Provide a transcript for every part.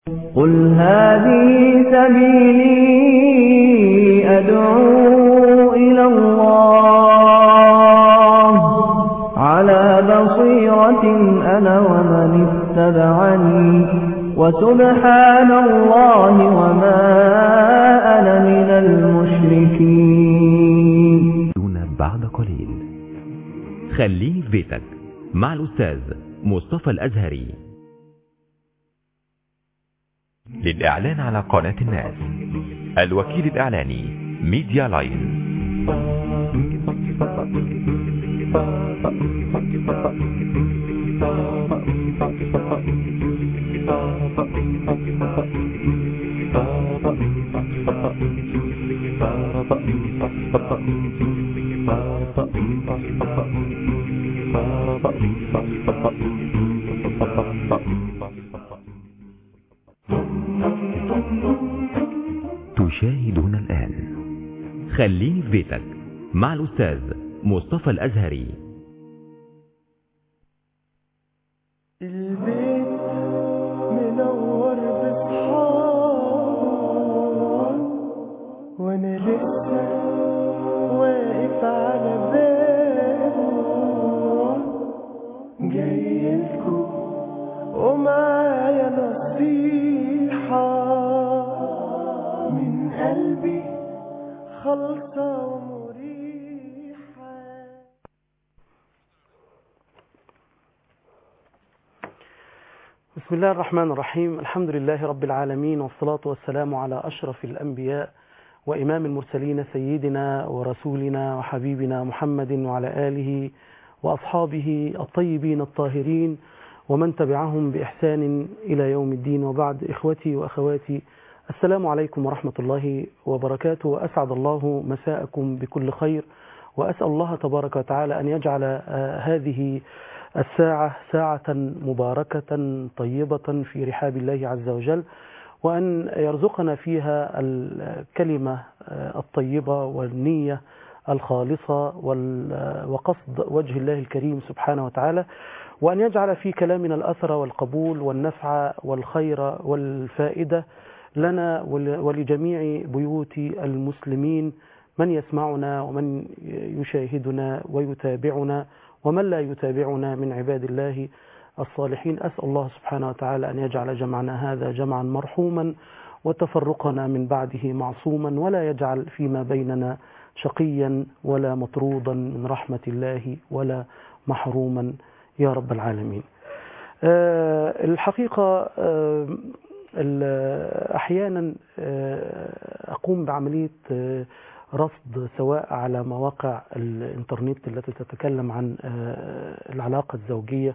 قل هذه سبيلي أدعو إلى الله على بصيرة أنا ومن اتبعني وسبحان الله وما أنا من المشركين دون بعد قليل خليني في بيتك مع الأستاذ مصطفى الأزهري للإعلان على قناة الناس الوكيل الإعلاني ميديا لاين تشاهدون الآن خليني في بيتك مع الأستاذ مصطفى الأزهري البيت منور بصحاب وانا لسه واقف على بابه جاي لكم ومعايا نصيحة من قلبي خالصة ومريحة بسم الله الرحمن الرحيم الحمد لله رب العالمين والصلاة والسلام على أشرف الأنبياء وإمام المرسلين سيدنا ورسولنا وحبيبنا محمد وعلى آله وأصحابه الطيبين الطاهرين ومن تبعهم بإحسان إلى يوم الدين وبعد إخوتي وأخواتي السلام عليكم ورحمة الله وبركاته وأسعد الله مساءكم بكل خير وأسأل الله تبارك وتعالى أن يجعل آه، هذه الساعة ساعة مباركة طيبة في رحاب الله عز وجل وأن يرزقنا فيها الكلمة آه، الطيبة والنية الخالصة وال- وقصد وجه الله الكريم سبحانه وتعالى وأن يجعل في كلامنا الأثر والقبول والنفع والخير والفائدة لنا ول- ولجميع بيوت المسلمين من يسمعنا ومن يشاهدنا ويتابعنا ومن لا يتابعنا من عباد الله الصالحين أسأل الله سبحانه وتعالى أن يجعل جمعنا هذا جمعا مرحوما وتفرقنا من بعده معصوما ولا يجعل فيما بيننا شقيا ولا مطرودا من رحمة الله ولا محروما يا رب العالمين آه، الحقيقة آه، ال- أحيانا آه، أقوم بعملية آه، رصد سواء على مواقع الإنترنت التي تتكلم عن آه، العلاقة الزوجية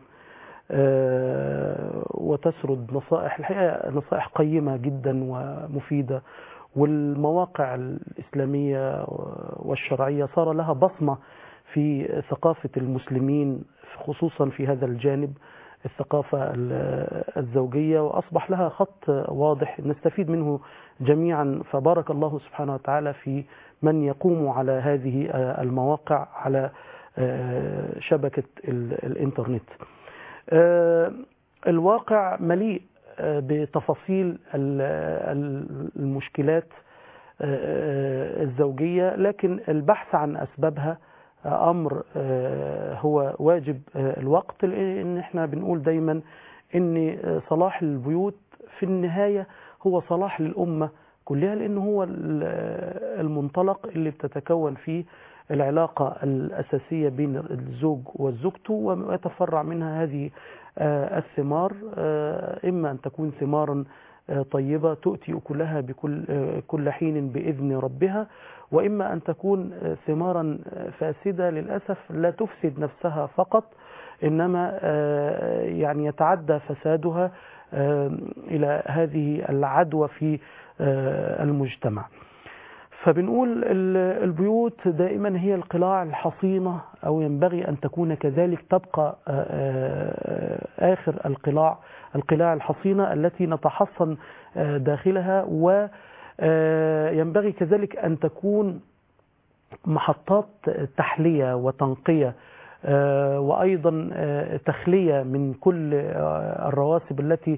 آه، وتسرد نصائح الحقيقة نصائح قيمة جدا ومفيدة والمواقع الإسلامية والشرعية صار لها بصمة في ثقافة المسلمين خصوصا في هذا الجانب الثقافة ال- الزوجية وأصبح لها خط واضح نستفيد منه جميعا فبارك الله سبحانه وتعالى في من يقوم على هذه المواقع على آه، شبكة ال- الإنترنت آه، الواقع مليء آه، بتفاصيل ال- ال- المشكلات آه، الزوجية لكن البحث عن أسبابها آه، أمر آه، هو واجب آه، الوقت لأن احنا بنقول دايما أن آه، صلاح البيوت في النهاية هو صلاح للأمة كلها لأنه هو ال- المنطلق اللي بتتكون فيه العلاقة الأساسية بين الزوج وزوجته ويتفرع منها هذه آه، الثمار آه، إما أن تكون ثمارا آه، طيبة تؤتي أكلها بكل آه، كل حين بإذن ربها وإما أن تكون آه، ثمارا آه، فاسدة للأسف لا تفسد نفسها فقط إنما آه، يعني يتعدى فسادها آه، إلى هذه العدوى في آه، المجتمع فبنقول ال- البيوت دائما هي القلاع الحصينة أو ينبغي أن تكون كذلك تبقى آه، آه، آخر القلاع القلاع الحصينة التي نتحصن آه، داخلها وينبغي كذلك أن تكون محطات تحلية وتنقية آه، وأيضا آه، تخلية من كل آه، الرواسب التي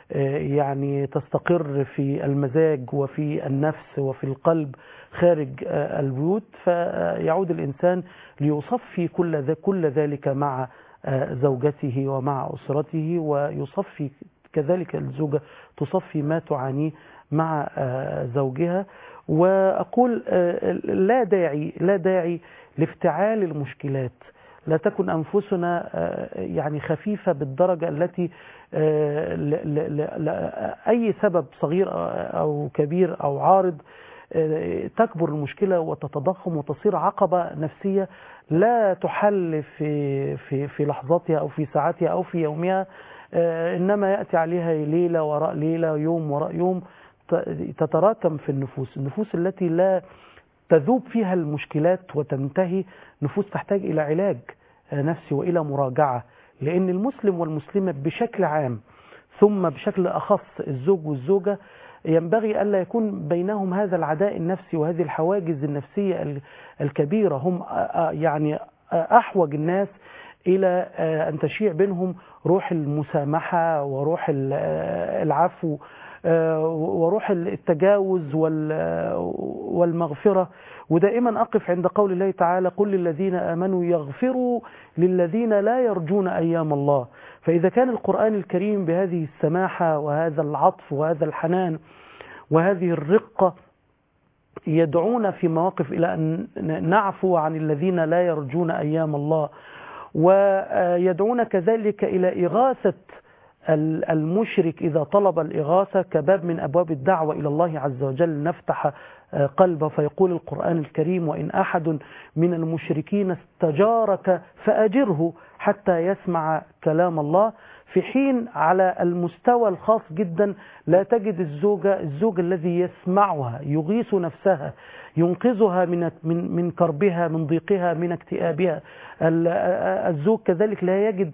يعني تستقر في المزاج وفي النفس وفي القلب خارج البيوت فيعود الإنسان ليصفي كل كل ذلك مع زوجته ومع أسرته ويصفي كذلك الزوجة تصفي ما تعانيه مع زوجها وأقول لا داعي لا داعي لافتعال المشكلات لا تكن أنفسنا يعني خفيفة بالدرجة التي لأي سبب صغير أو كبير أو عارض تكبر المشكلة وتتضخم وتصير عقبة نفسية لا تحل في في في لحظاتها أو في ساعاتها أو في يومها إنما يأتي عليها ليلة وراء ليلة يوم وراء يوم تتراكم في النفوس النفوس التي لا تذوب فيها المشكلات وتنتهي نفوس تحتاج إلى علاج نفسي وإلى مراجعة لأن المسلم والمسلمة بشكل عام ثم بشكل أخص الزوج والزوجة ينبغي ألا يكون بينهم هذا العداء النفسي وهذه الحواجز النفسية الكبيرة هم يعني أحوج الناس إلى أن تشيع بينهم روح المسامحة وروح العفو وروح التجاوز والمغفرة ودائما أقف عند قول الله تعالى قل للذين آمنوا يغفروا للذين لا يرجون أيام الله فإذا كان القرآن الكريم بهذه السماحة وهذا العطف وهذا الحنان وهذه الرقة يدعون في مواقف إلى أن نعفو عن الذين لا يرجون أيام الله ويدعون كذلك إلى إغاثة المشرك إذا طلب الإغاثة كباب من أبواب الدعوة إلى الله عز وجل نفتح قلبه فيقول القرآن الكريم وإن أحد من المشركين استجارك فأجره حتى يسمع كلام الله في حين على المستوى الخاص جدا لا تجد الزوجة الزوج الذي يسمعها يغيث نفسها ينقذها من من من كربها من ضيقها من اكتئابها الزوج كذلك لا يجد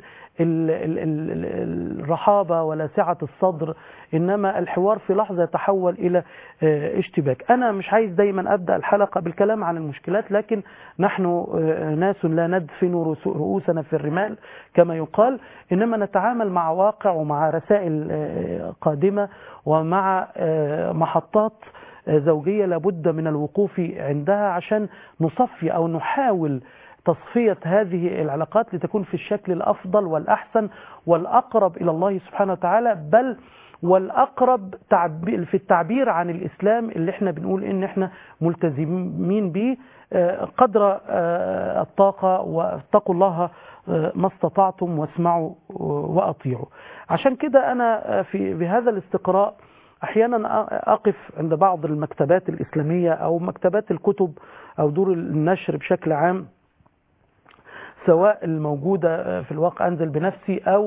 الرحابة ولا سعة الصدر إنما الحوار في لحظة يتحول إلى اشتباك أنا مش عايز دايما أبدأ الحلقة بالكلام عن المشكلات لكن نحن ناس لا ندفن رؤوسنا في الرمال كما يقال إنما نتعامل مع واقع ومع رسائل قادمة ومع محطات زوجية لابد من الوقوف عندها عشان نصفي أو نحاول تصفية هذه العلاقات لتكون في الشكل الأفضل والأحسن والأقرب إلى الله سبحانه وتعالى بل والأقرب في التعبير عن الإسلام اللي احنا بنقول إن احنا ملتزمين به قدر الطاقة واتقوا الله ما استطعتم واسمعوا وأطيعوا عشان كده أنا في بهذا الاستقراء احيانا اقف عند بعض المكتبات الاسلاميه او مكتبات الكتب او دور النشر بشكل عام سواء الموجوده في الواقع انزل بنفسي او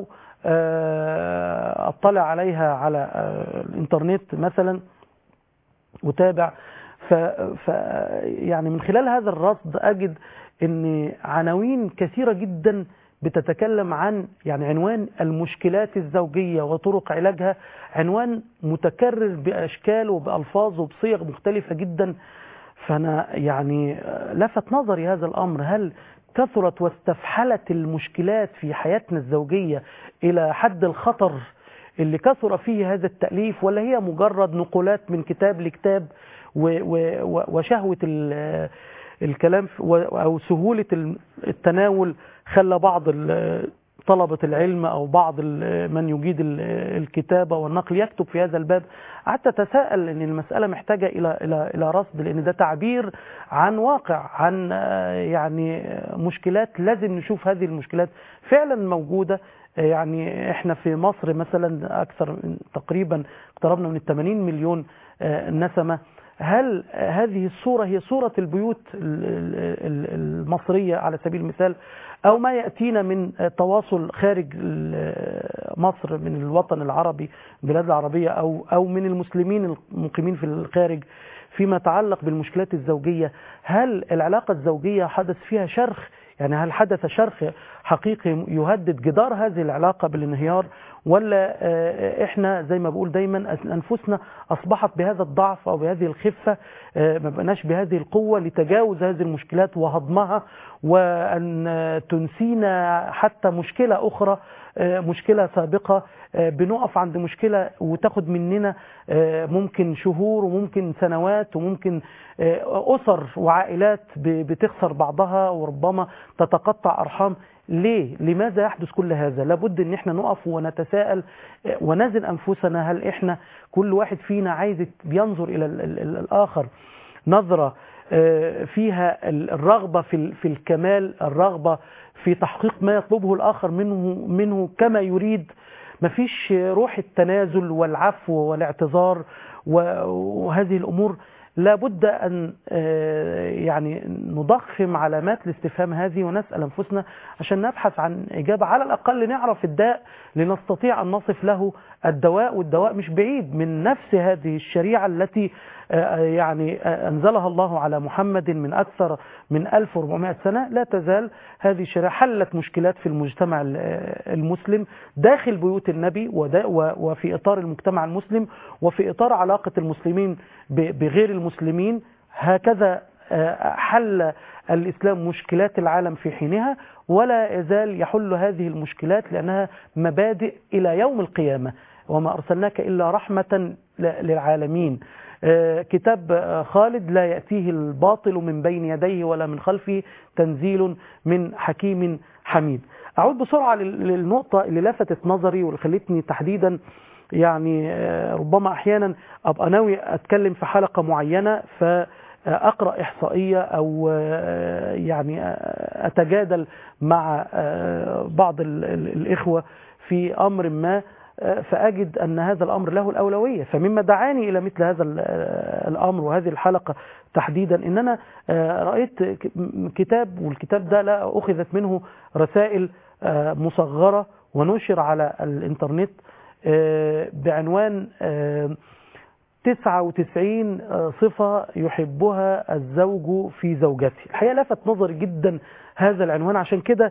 اطلع عليها على الانترنت مثلا وتابع ف, ف يعني من خلال هذا الرصد اجد ان عناوين كثيره جدا بتتكلم عن يعني عنوان المشكلات الزوجية وطرق علاجها عنوان متكرر بأشكال وبألفاظ وبصيغ مختلفة جدا فأنا يعني لفت نظري هذا الأمر هل كثرت واستفحلت المشكلات في حياتنا الزوجية إلى حد الخطر اللي كثر فيه هذا التأليف ولا هي مجرد نقولات من كتاب لكتاب وشهوة الكلام أو سهولة التناول خلى بعض طلبة العلم أو بعض من يجيد الكتابة والنقل يكتب في هذا الباب قعدت أتساءل أن المسألة محتاجة إلى إلى إلى رصد لأن ده تعبير عن واقع عن يعني مشكلات لازم نشوف هذه المشكلات فعلا موجودة يعني احنا في مصر مثلا أكثر من تقريبا اقتربنا من 80 مليون نسمة هل هذه الصورة هي صورة البيوت المصرية على سبيل المثال أو ما يأتينا من تواصل خارج مصر من الوطن العربي البلاد العربية أو, أو من المسلمين المقيمين في الخارج فيما يتعلق بالمشكلات الزوجية هل العلاقة الزوجية حدث فيها شرخ يعني هل حدث شرخ حقيقي يهدد جدار هذه العلاقة بالانهيار ولا احنا زي ما بقول دايما انفسنا اصبحت بهذا الضعف او بهذه الخفة ما بقناش بهذه القوة لتجاوز هذه المشكلات وهضمها وان تنسينا حتى مشكلة اخرى آه، مشكلة سابقة آه، بنقف عند مشكلة وتاخد مننا آه، ممكن شهور وممكن سنوات وممكن آه، أسر وعائلات ب- بتخسر بعضها وربما تتقطع أرحام ليه؟ لماذا يحدث كل هذا؟ لابد ان احنا نقف ونتساءل آه، ونزن انفسنا هل احنا كل واحد فينا عايز ينظر الى ال- ال- ال- الاخر نظرة آه، فيها ال- الرغبة في ال- في الكمال الرغبة في تحقيق ما يطلبه الآخر منه منه كما يريد مفيش روح التنازل والعفو والاعتذار و- وهذه الأمور لابد أن آه، يعني نضخم علامات الاستفهام هذه ونسأل أنفسنا عشان نبحث عن إجابة على الأقل نعرف الداء لنستطيع أن نصف له الدواء والدواء مش بعيد من نفس هذه الشريعة التي آه، يعني آه، أنزلها الله على محمد من أكثر من 1400 سنة لا تزال هذه الشريعة حلت مشكلات في المجتمع ال- آه، المسلم داخل بيوت النبي ودا- و- وفي إطار المجتمع المسلم وفي إطار علاقة المسلمين ب- بغير المسلمين هكذا آه، حل الإسلام مشكلات العالم في حينها ولا يزال يحل هذه المشكلات لأنها مبادئ إلى يوم القيامة وما أرسلناك إلا رحمة ل- للعالمين آه، كتاب آه، خالد لا يأتيه الباطل من بين يديه ولا من خلفه تنزيل من حكيم حميد أعود بسرعة لل- للنقطة اللي لفتت نظري واللي خلتني تحديدا يعني آه، ربما أحيانا أبقى ناوي أتكلم في حلقة معينة فأقرأ إحصائية أو آه، يعني آه، أتجادل مع آه، بعض ال- ال- الإخوة في أمر ما آه، فأجد أن هذا الأمر له الأولوية فمما دعاني إلى مثل هذا ال- آه، الأمر وهذه الحلقة تحديدا إن أنا آه، رأيت ك- م- كتاب والكتاب ده لا أخذت منه رسائل آه، مصغرة ونشر على الإنترنت آه، بعنوان آه، 99 صفة يحبها الزوج في زوجته الحقيقة لفت نظري جدا هذا العنوان عشان كده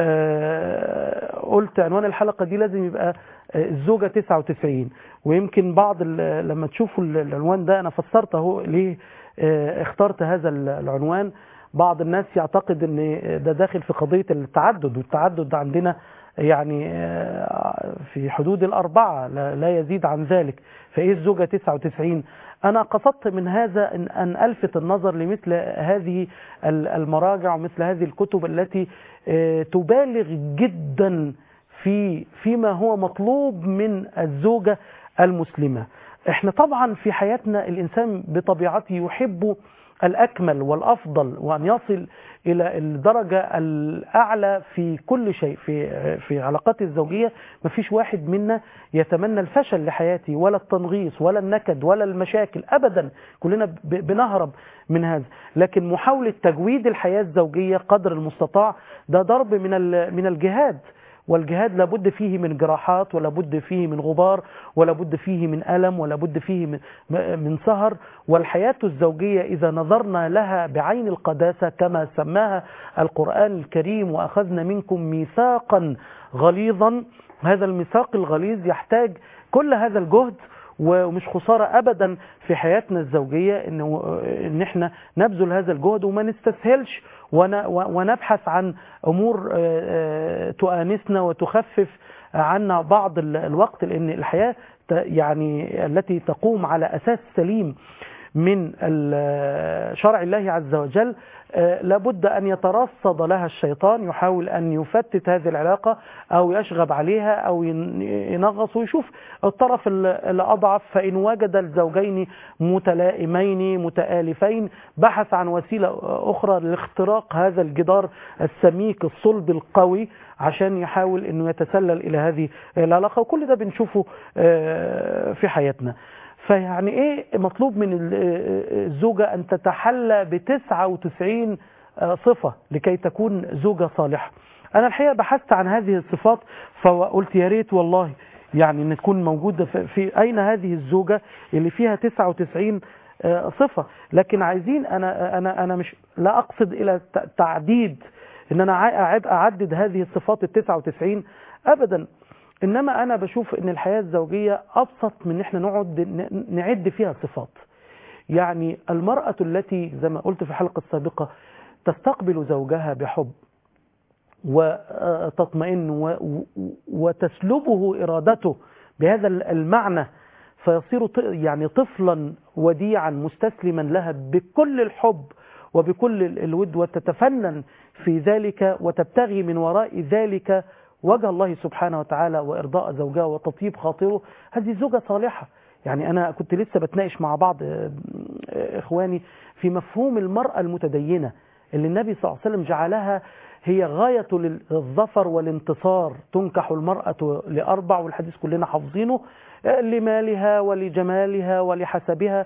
آه، قلت عنوان الحلقة دي لازم يبقى آه، الزوجة 99 ويمكن بعض ال- لما تشوفوا ال- العنوان ده أنا فسرت اهو ليه آه، اخترت هذا ال- العنوان بعض الناس يعتقد ان ده داخل في قضية التعدد والتعدد عندنا يعني آه، في حدود الأربعة لا لا يزيد عن ذلك فإيه الزوجة 99 أنا قصدت من هذا أن أن ألفت النظر لمثل هذه ال- المراجع ومثل هذه الكتب التي آه، تبالغ جدا في فيما هو مطلوب من الزوجة المسلمة احنا طبعا في حياتنا الإنسان بطبيعته يحب الأكمل والأفضل وأن يصل إلى الدرجة الأعلى في كل شيء في في علاقات الزوجية ما فيش واحد منا يتمنى الفشل لحياته ولا التنغيص ولا النكد ولا المشاكل أبدا كلنا ب- بنهرب من هذا لكن محاولة تجويد الحياة الزوجية قدر المستطاع ده ضرب من ال- من الجهاد والجهاد لابد فيه من جراحات ولا بد فيه من غبار ولا بد فيه من ألم ولا بد فيه من, من سهر والحياة الزوجية إذا نظرنا لها بعين القداسة كما سماها القرآن الكريم وأخذنا منكم ميثاقا غليظا هذا الميثاق الغليظ يحتاج كل هذا الجهد ومش خسارة أبدا في حياتنا الزوجية إن, إن إحنا نبذل هذا الجهد وما نستسهلش ون- ونبحث عن أمور آه، آه، تؤانسنا وتخفف عنا بعض ال- الوقت لأن الحياة ت- يعني التي تقوم على أساس سليم من ال- شرع الله عز وجل آه، لابد أن يترصد لها الشيطان يحاول أن يفتت هذه العلاقة أو يشغب عليها أو ين- ينغص ويشوف الطرف ال- الأضعف فإن وجد الزوجين متلائمين متآلفين بحث عن وسيلة أخرى لاختراق هذا الجدار السميك الصلب القوي عشان يحاول أنه يتسلل إلى هذه العلاقة وكل ده بنشوفه آه، في حياتنا فيعني ايه مطلوب من ال- الزوجة ان تتحلى ب 99 صفة لكي تكون زوجة صالحة انا الحقيقة بحثت عن هذه الصفات فقلت يا ريت والله يعني ان تكون موجودة في, في اين هذه الزوجة اللي فيها 99 صفة لكن عايزين انا انا انا مش لا اقصد الى ت- تعديد ان انا أعد اعدد هذه الصفات ال 99 ابدا انما انا بشوف ان الحياه الزوجيه ابسط من ان احنا نقعد ن- نعد فيها صفات يعني المراه التي زي ما قلت في الحلقه السابقه تستقبل زوجها بحب وتطمئن و- و- وتسلبه إرادته بهذا المعنى فيصير ط- يعني طفلا وديعا مستسلما لها بكل الحب وبكل ال- الود وتتفنن في ذلك وتبتغي من وراء ذلك وجه الله سبحانه وتعالى وإرضاء زوجها وتطيب خاطره هذه زوجة صالحة يعني أنا كنت لسه بتناقش مع بعض آه، آه، إخواني في مفهوم المرأة المتدينة اللي النبي صلى الله عليه وسلم جعلها هي غاية الظفر والانتصار تنكح المرأة لأربع والحديث كلنا حافظينه آه، لمالها ولجمالها ولحسبها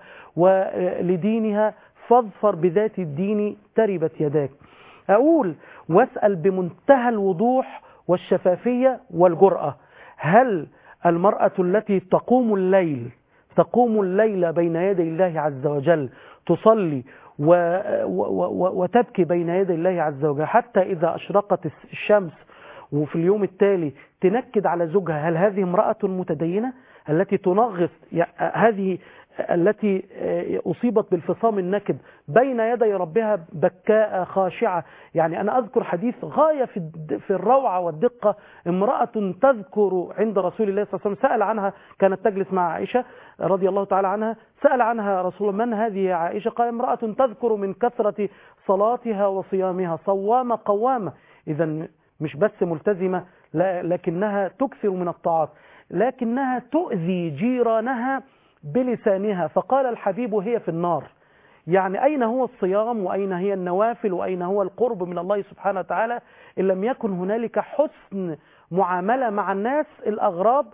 ولدينها فاظفر بذات الدين تربت يداك أقول واسأل بمنتهى الوضوح والشفافية والجرأة هل المرأة التي تقوم الليل تقوم الليل بين يدي الله عز وجل تصلي و و و وتبكي بين يدي الله عز وجل حتى إذا أشرقت الشمس وفي اليوم التالي تنكد على زوجها هل هذه امرأة متدينة التي تنغص يع- هذه التي أصيبت بالفصام النكد بين يدي ربها بكاء خاشعة يعني أنا أذكر حديث غاية في الد- في الروعة والدقة امرأة تذكر عند رسول الله صلى الله عليه وسلم سأل عنها كانت تجلس مع عائشة رضي الله تعالى عنها سأل عنها رسول الله من هذه يا عائشة قال امرأة تذكر من كثرة صلاتها وصيامها صوامة قوامة إذا مش بس ملتزمة لا- لكنها تكثر من الطاعات لكنها تؤذي جيرانها بلسانها فقال الحبيب هي في النار يعني أين هو الصيام وأين هي النوافل وأين هو القرب من الله سبحانه وتعالى إن لم يكن هنالك حسن معاملة مع الناس الأغراب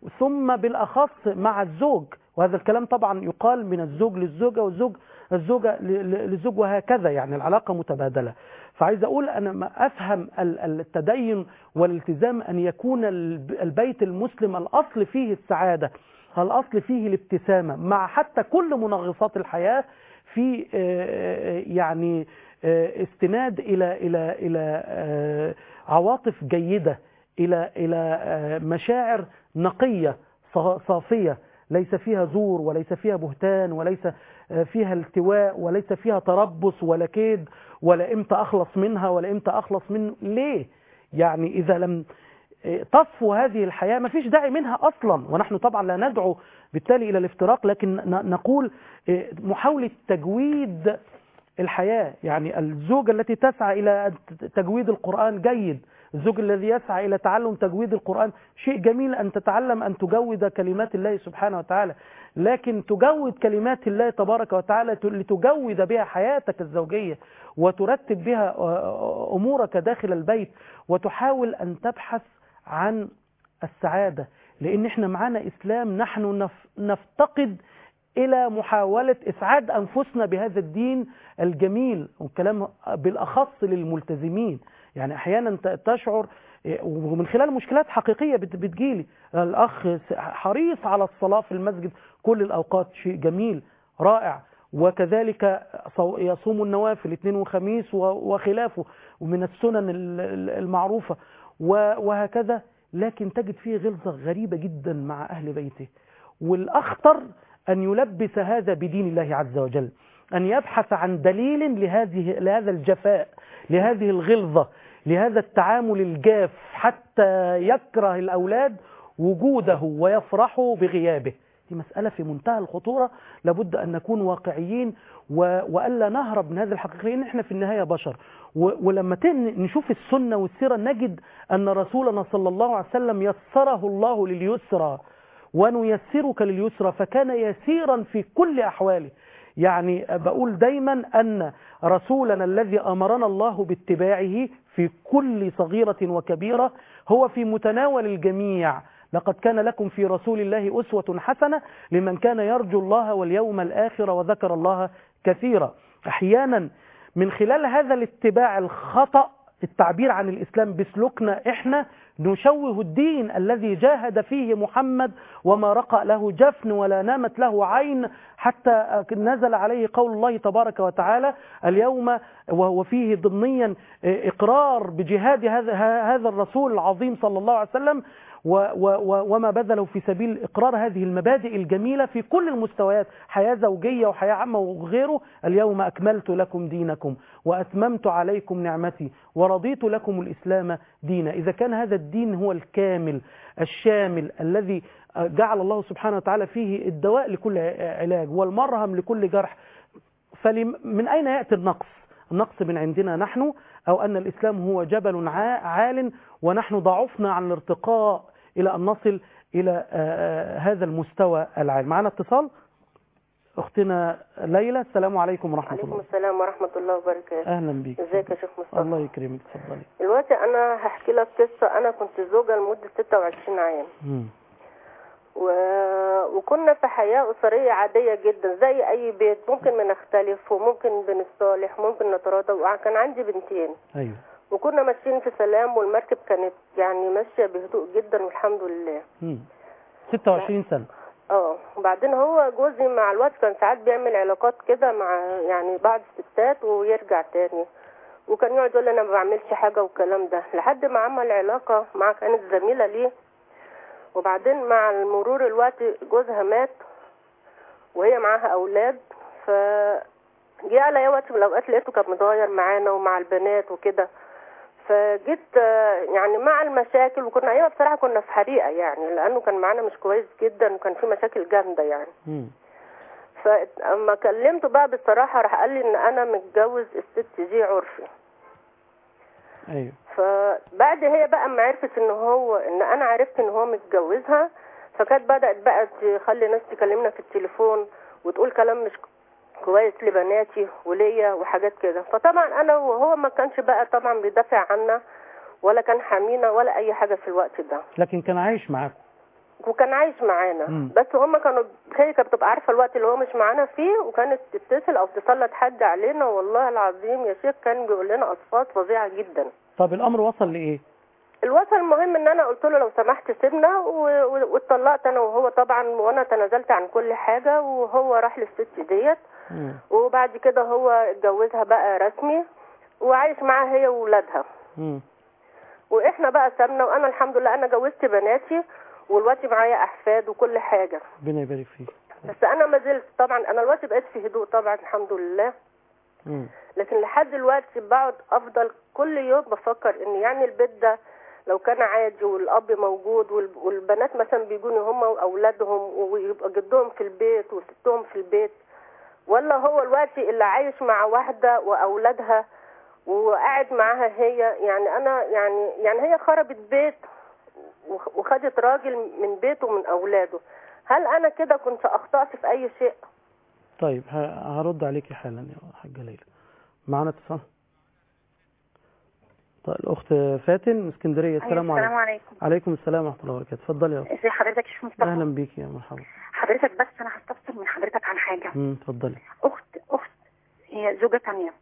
ثم بالأخص مع الزوج وهذا الكلام طبعا يقال من الزوج للزوجة والزوج الزوجة ل- ل- للزوج وهكذا يعني العلاقة متبادلة فعايز أقول أنا ما أفهم ال- التدين والالتزام أن يكون الب- البيت المسلم الأصل فيه السعادة الأصل فيه الابتسامة مع حتى كل منغصات الحياة في آه، يعني آه، استناد إلى إلى إلى آه، عواطف جيدة إلى إلى آه، مشاعر نقية صا- صافية ليس فيها زور وليس فيها بهتان وليس آه، فيها التواء وليس فيها تربص ولا كيد ولا امتى اخلص منها ولا امتى اخلص من ليه يعني اذا لم آه، تصفو هذه الحياة ما فيش داعي منها أصلا ونحن طبعا لا ندعو بالتالي إلى الافتراق لكن ن- نقول آه، محاولة تجويد الحياة يعني الزوجة التي تسعى إلى تجويد القرآن جيد الزوج الذي يسعى إلى تعلم تجويد القرآن شيء جميل أن تتعلم أن تجود كلمات الله سبحانه وتعالى لكن تجود كلمات الله تبارك وتعالى ت- لتجود بها حياتك الزوجية وترتب بها آه، أمورك داخل البيت وتحاول أن تبحث عن السعادة لأن احنا معانا إسلام نحن نف- نفتقد إلى محاولة إسعاد أنفسنا بهذا الدين الجميل والكلام بالأخص للملتزمين يعني أحيانا ت- تشعر إيه، ومن خلال مشكلات حقيقية بت- بتجيلي الأخ س- حريص على الصلاة في المسجد كل الأوقات شيء جميل رائع وكذلك صو- يصوم النوافل اثنين وخميس و- وخلافه ومن السنن ال- ال- المعروفة و- وهكذا لكن تجد فيه غلظة غريبة جدا مع أهل بيته والأخطر أن يلبس هذا بدين الله عز وجل أن يبحث عن دليل لهذه لهذا الجفاء لهذه الغلظة لهذا التعامل الجاف حتى يكره الأولاد وجوده ويفرحوا بغيابه دي مسألة في منتهى الخطورة لابد أن نكون واقعيين و... وألا نهرب من هذه الحقيقة لأن احنا في النهاية بشر و... ولما تن... نشوف السنة والسيرة نجد أن رسولنا صلى الله عليه وسلم يسره الله لليسرى ونيسرك لليسرى فكان يسيرا في كل أحواله يعني بقول دايما أن رسولنا الذي أمرنا الله باتباعه في كل صغيرة وكبيرة هو في متناول الجميع لقد كان لكم في رسول الله أسوة حسنة لمن كان يرجو الله واليوم الآخر وذكر الله كثيرا أحيانا من خلال هذا الاتباع الخطأ التعبير عن الإسلام بسلوكنا إحنا نشوه الدين الذي جاهد فيه محمد وما رقى له جفن ولا نامت له عين حتى نزل عليه قول الله تبارك وتعالى اليوم وهو فيه ضمنيا إقرار بجهاد هذا هذا الرسول العظيم صلى الله عليه وسلم و و و وما بذله في سبيل إقرار هذه المبادئ الجميلة في كل المستويات حياة زوجية وحياة عامة وغيره اليوم أكملت لكم دينكم وأتممت عليكم نعمتي ورضيت لكم الإسلام دينا إذا كان هذا الدين هو الكامل الشامل الذي جعل الله سبحانه وتعالى فيه الدواء لكل علاج والمرهم لكل جرح فمن أين يأتي النقص النقص من عندنا نحن أو أن الإسلام هو جبل عا- عال ونحن ضعفنا عن الارتقاء إلى أن نصل إلى آه، آه، هذا المستوى العال معنا اتصال أختنا ليلى السلام عليكم ورحمة عليكم الله السلام ورحمة الله وبركاته أهلا بيك ازيك يا شيخ مصطفى الله يكرمك اتفضلي دلوقتي انا هحكي لك قصة انا كنت زوجة لمدة 26 عام مم. و... وكنا في حياة أسرية عادية جدا زي أي بيت ممكن بنختلف وممكن بنصالح ممكن نتراضى وكان عندي بنتين أيوه وكنا ماشيين في سلام والمركب كانت يعني ماشية بهدوء جدا والحمد لله مم. 26 سنة اه وبعدين هو جوزي مع الوقت كان ساعات بيعمل علاقات كده مع يعني بعض الستات ويرجع تاني وكان يقعد يقول لي انا ما بعملش حاجه والكلام ده لحد ما عمل علاقه مع كانت زميله ليه وبعدين مع مرور الوقت جوزها مات وهي معاها اولاد ف جه عليا وقت من الاوقات لقيته كان متغير معانا ومع البنات وكده فجيت آه، يعني مع المشاكل وكنا ايوه بصراحه كنا في حريقه يعني لانه كان معانا مش كويس جدا وكان في مشاكل جامده يعني مم. فاما كلمته بقى بصراحه راح قال لي ان انا متجوز الست دي عرفي أيوه فبعد هي بقى ما عرفت ان هو ان انا عرفت ان هو متجوزها فكانت بدات بقى تخلي ناس تكلمنا في التليفون وتقول كلام مش كويس لبناتي وليا وحاجات كده فطبعا انا وهو ما كانش بقى طبعا بيدافع عنا ولا كان حامينا ولا اي حاجه في الوقت ده لكن كان عايش معاكم وكان عايش معانا مم. بس هما كانوا هي كانت بتبقى عارفه الوقت اللي هو مش معانا فيه وكانت تتصل او تسلط حد علينا والله العظيم يا شيخ كان بيقول لنا اصوات فظيعه جدا طب الأمر وصل لإيه؟ الوصل المهم ان انا قلت له لو سمحت سيبنا و- و- واتطلقت انا وهو طبعا وانا تنازلت عن كل حاجه وهو راح للست ديت مم. وبعد كده هو اتجوزها بقى رسمي وعايش معاها هي وولادها مم. واحنا بقى سابنا وانا الحمد لله انا جوزت بناتي والوقت معايا احفاد وكل حاجه ربنا يبارك فيك بس انا ما زلت طبعا انا الوقت بقيت في هدوء طبعا الحمد لله مم. لكن لحد دلوقتي بقعد افضل كل يوم بفكر ان يعني البيت ده لو كان عادي والاب موجود وال- والبنات مثلا بيجوني هم واولادهم ويبقى جدهم في البيت وستهم في البيت ولا هو الوقت اللي عايش مع واحده واولادها وقاعد معاها هي يعني انا يعني يعني هي خربت بيت وخ- وخدت راجل من بيته ومن اولاده هل انا كده كنت اخطات في اي شيء طيب ه- هرد عليكي حالا يا حاجة ليلى معانا اتصال طيب الأخت فاتن من اسكندرية السلام السلام عليكم عليكم عليكم السلام ورحمة الله وبركاته اتفضلي يا أخت ازي حضرتك يا شيخ مصطفى أهلا بيك يا مرحبا حضرتك بس انا هستفسر من حضرتك عن حاجه مم، اتفضلي اخت اخت هي زوجه تانية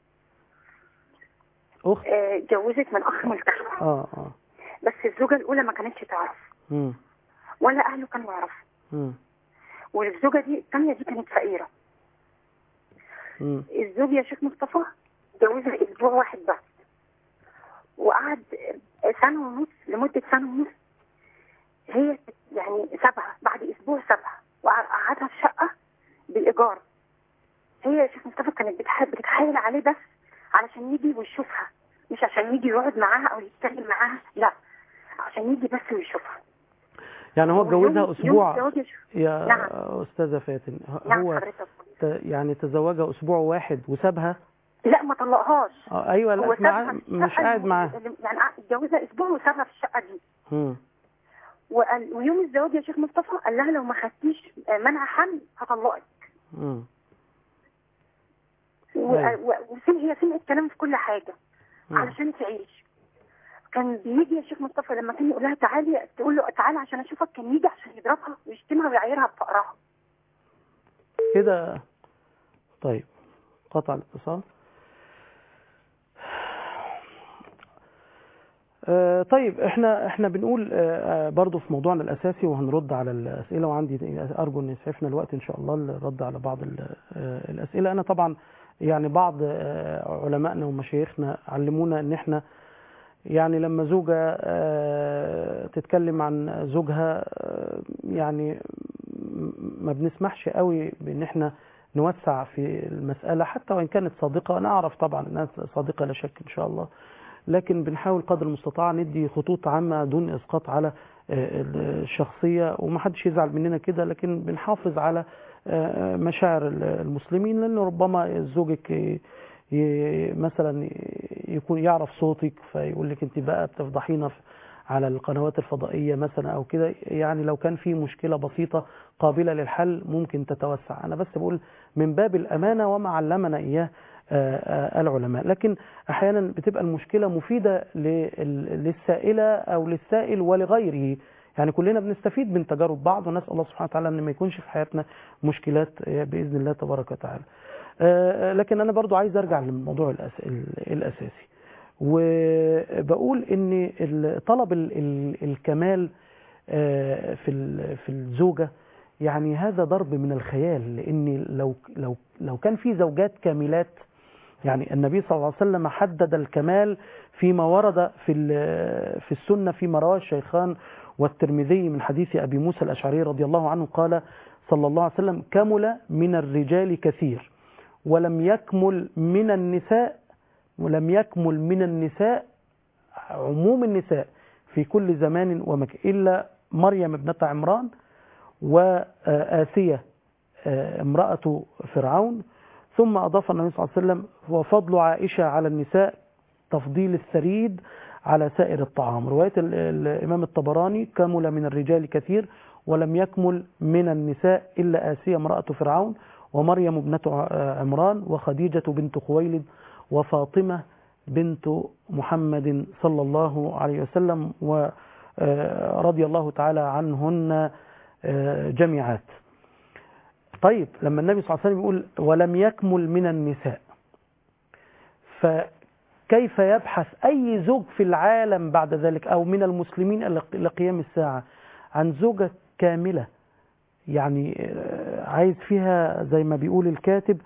أخت آه، اتجوزت من اخ ملتحي اه اه بس الزوجه الاولى ما كانتش تعرف مم. ولا اهله كانوا يعرفوا مم. والزوجه دي الثانيه دي كانت فقيره مم. الزوج يا شيخ مصطفى اتجوزها اسبوع واحد بس وقعد سنه ونص لمده سنه ونص هي يعني سابها بعد اسبوع سابها وقعدها في شقه بالايجار هي يا شيخ مصطفى كانت بتح- بتتحايل عليه بس علشان يجي ويشوفها مش عشان يجي يقعد معاها او يتكلم معاها لا عشان يجي بس ويشوفها يعني هو ويوم- اتجوزها يوم أسبوع الزواج يا شيخ- يا نعم. أستاذة فاتن ه- نعم هو حضرتك ت- يعني تزوجها أسبوع واحد وسابها لا ما طلقهاش آه أيوة هو لا معاه سابها في مش الشقة قاعد اللي- معاها اللي- يعني قعد- اتجوزها اسبوع وسابها في الشقه دي مم. وقال ويوم الزواج يا شيخ مصطفى قال لها لو ما خدتيش آه، منع حمل هطلقك مم. و- أيوة. و- وسم هي سمعت كلام في كل حاجه مم. علشان تعيش كان بيجي يا شيخ مصطفى لما كان يقول لها تعالي تقول له تعالى عشان اشوفك كان يجي عشان يضربها ويشتمها ويعايرها بفقرها كده طيب قطع الاتصال آه، طيب احنا احنا بنقول آه، آه، برضو في موضوعنا الاساسي وهنرد على الاسئله وعندي ارجو ان يسعفنا الوقت ان شاء الله الرد على بعض ال- آه، الاسئله انا طبعا يعني بعض آه، علمائنا ومشايخنا علمونا ان احنا يعني لما زوجة آه، تتكلم عن زوجها آه، يعني م- ما بنسمحش قوي بان احنا نوسع في المسألة حتى وإن كانت صادقة أنا أعرف طبعا أنها صادقة لا شك إن شاء الله لكن بنحاول قدر المستطاع ندي خطوط عامة دون إسقاط على آه، الشخصية ومحدش يزعل مننا كده لكن بنحافظ على آه، مشاعر المسلمين لأن ربما زوجك ي- ي- مثلا يكون يعرف صوتك فيقول لك انت بقى بتفضحينا في- على القنوات الفضائية مثلا أو كده يعني لو كان في مشكلة بسيطة قابلة للحل ممكن تتوسع أنا بس بقول من باب الأمانة وما علمنا إياه آه، آه، العلماء لكن أحيانا بتبقى المشكلة مفيدة لل- للسائلة أو للسائل ولغيره يعني كلنا بنستفيد من تجارب بعض ونسأل الله سبحانه وتعالى أن ما يكونش في حياتنا مشكلات آه، بإذن الله تبارك وتعالى آه، لكن أنا برضو عايز أرجع للموضوع الأس- ال- الأساسي وبقول ان ال- طلب ال- ال- الكمال آه، في ال- في الزوجه يعني هذا ضرب من الخيال لان لو لو لو كان في زوجات كاملات يعني النبي صلى الله عليه وسلم حدد الكمال فيما ورد في ال- في السنه فيما رواه الشيخان والترمذي من حديث ابي موسى الاشعري رضي الله عنه قال صلى الله عليه وسلم كمل من الرجال كثير ولم يكمل من النساء ولم يكمل من النساء عموم النساء في كل زمان ومكان إلا مريم ابنة عمران وآسية آه، امرأة فرعون ثم أضاف النبي صلى الله عليه وسلم وفضل عائشة على النساء تفضيل الثريد على سائر الطعام رواية ال- ال- الإمام الطبراني كمل من الرجال كثير ولم يكمل من النساء إلا آسية امرأة فرعون ومريم ابنة ع- عمران وخديجة بنت خويلد وفاطمة بنت محمد صلى الله عليه وسلم ورضي الله تعالى عنهن آه، جميعات طيب لما النبي صلى الله عليه وسلم يقول ولم يكمل من النساء فكيف يبحث أي زوج في العالم بعد ذلك أو من المسلمين إلى إلى قيام الساعة عن زوجة كاملة يعني آه، عايز فيها زي ما بيقول الكاتب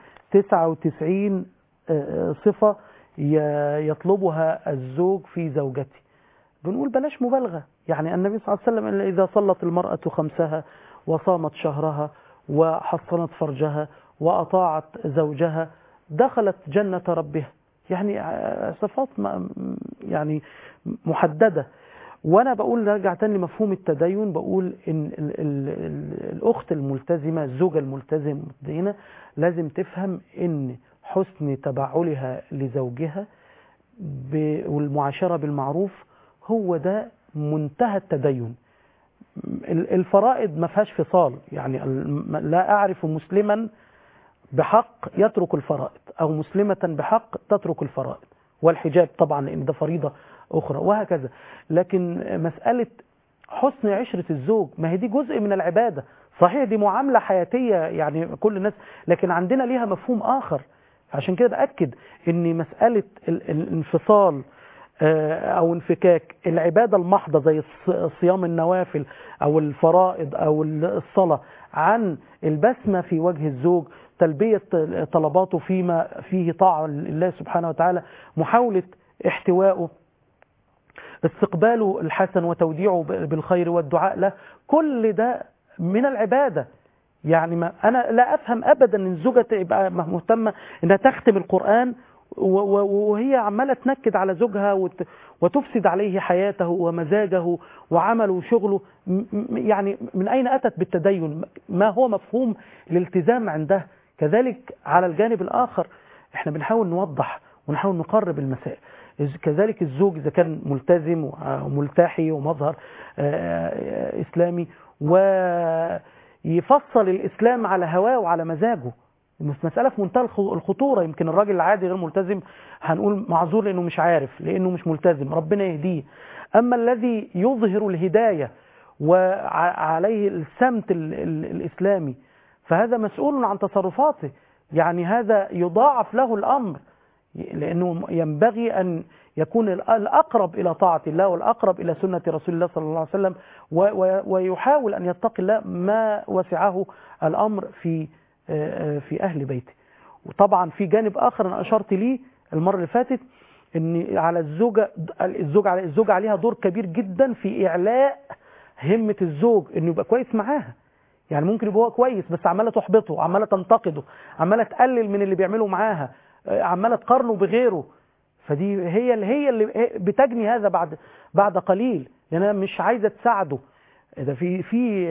99 آه، صفة ي- يطلبها الزوج في زوجته بنقول بلاش مبالغة يعني النبي صلى الله عليه وسلم إلا إذا صلت المرأة خمسها وصامت شهرها وحصنت فرجها وأطاعت زوجها دخلت جنة ربها يعني آه، صفات م- يعني محددة وانا بقول نرجع تاني لمفهوم التدين بقول ان ال ال ال الاخت الملتزمه الزوجه الملتزمه المتدينه لازم تفهم ان حسن تبعلها لزوجها ب- والمعاشره بالمعروف هو ده منتهى التدين ال- الفرائض ما فيهاش فصال يعني ال- لا اعرف مسلما بحق يترك الفرائض او مسلمه بحق تترك الفرائض والحجاب طبعا لان ده فريضه اخرى وهكذا لكن مساله حسن عشره الزوج ما هي دي جزء من العباده صحيح دي معامله حياتيه يعني كل الناس لكن عندنا ليها مفهوم اخر عشان كده باكد ان مساله ال- الانفصال آه، او انفكاك العباده المحضه زي الص- صيام النوافل او الفرائض او الصلاه عن البسمه في وجه الزوج تلبيه طلباته فيما فيه طاعه لله سبحانه وتعالى محاوله احتوائه استقباله الحسن وتوديعه بالخير والدعاء له كل ده من العباده يعني ما انا لا افهم ابدا ان الزوجه تبقى مهتمه انها تختم القران و- و- وهي عماله تنكد على زوجها وت- وتفسد عليه حياته ومزاجه وعمله وشغله م- م- يعني من اين اتت بالتدين ما هو مفهوم الالتزام عندها كذلك على الجانب الاخر احنا بنحاول نوضح ونحاول نقرب المسائل إذ- كذلك الزوج اذا كان ملتزم وملتحي ومظهر آه، آه، اسلامي ويفصل الاسلام على هواه وعلى مزاجه مسألة في منتهى الخ- الخطورة يمكن الراجل العادي غير ملتزم هنقول معذور لأنه مش عارف لأنه مش ملتزم ربنا يهديه أما الذي يظهر الهداية وعليه السمت ال- ال- الإسلامي فهذا مسؤول عن تصرفاته يعني هذا يضاعف له الأمر لأنه ينبغي أن يكون الأقرب إلى طاعة الله والأقرب إلى سنة رسول الله صلى الله عليه وسلم و- و- ويحاول أن يتقي الله ما وسعه الأمر في في أهل بيته وطبعا في جانب آخر أنا أشرت ليه المرة اللي فاتت ان على الزوجه الزوج على الزوج عليها دور كبير جدا في اعلاء همه الزوج انه يبقى كويس معاها يعني ممكن يبقى هو كويس بس عماله تحبطه عماله تنتقده عماله تقلل من اللي بيعمله معاها آه، عماله تقارنه بغيره فدي هي اللي هي اللي بتجني هذا بعد بعد قليل لانها مش عايزه تساعده ده في في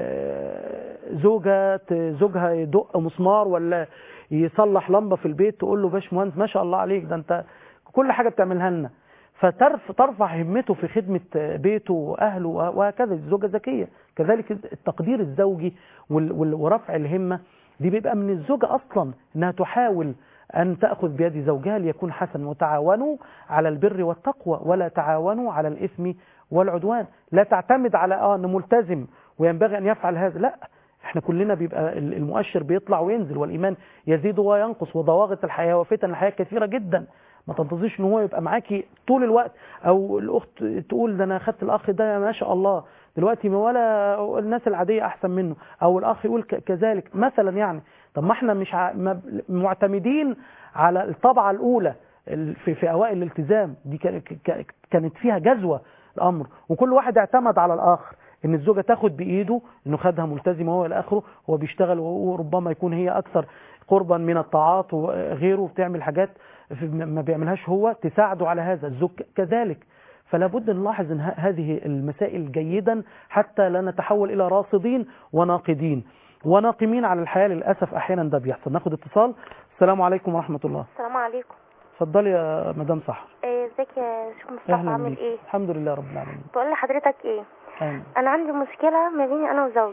آه، زوجه ت- زوجها يدق مسمار ولا يصلح لمبه في البيت تقول له باش مهندس ما شاء الله عليك ده انت كل حاجه بتعملها لنا فترف ترفع همته في خدمه بيته واهله وهكذا الزوجه ذكيه كذلك التقدير الزوجي وال- وال- ورفع الهمه دي بيبقى من الزوجه اصلا انها تحاول أن تأخذ بيد زوجها ليكون حسنا وتعاونوا على البر والتقوى ولا تعاونوا على الإثم والعدوان لا تعتمد على آه أنه ملتزم وينبغي أن يفعل هذا لا احنا كلنا بيبقى ال- المؤشر بيطلع وينزل والإيمان يزيد وينقص وضواغط الحياة وفتن الحياة كثيرة جدا ما تنتظرش ان هو يبقى معاكي طول الوقت او الاخت تقول ده انا اخدت الاخ ده ما شاء الله دلوقتي ما ولا الناس العاديه احسن منه او الاخ يقول ك- كذلك مثلا يعني طب ما احنا مش ع- ما- معتمدين على الطبعه الاولى ال- في في اوائل الالتزام دي كان- ك- كانت فيها جزوه الامر وكل واحد اعتمد على الاخر ان الزوجه تاخد بايده انه خدها ملتزم هو الى اخره هو بيشتغل وربما يكون هي اكثر قربا من الطاعات وغيره بتعمل حاجات في- ما بيعملهاش هو تساعده على هذا الزوج كذلك فلا بد نلاحظ ان ه- هذه المسائل جيدا حتى لا نتحول الى راصدين وناقدين وناقمين على الحياه للاسف احيانا ده بيحصل ناخد اتصال السلام عليكم ورحمه الله السلام عليكم اتفضلي يا مدام صح إيه، ازيك يا شيخ مصطفى اهلا عامل بيك ايه الحمد لله رب العالمين بقول لحضرتك ايه أهلا. انا عندي مشكله ما بيني انا وزوجي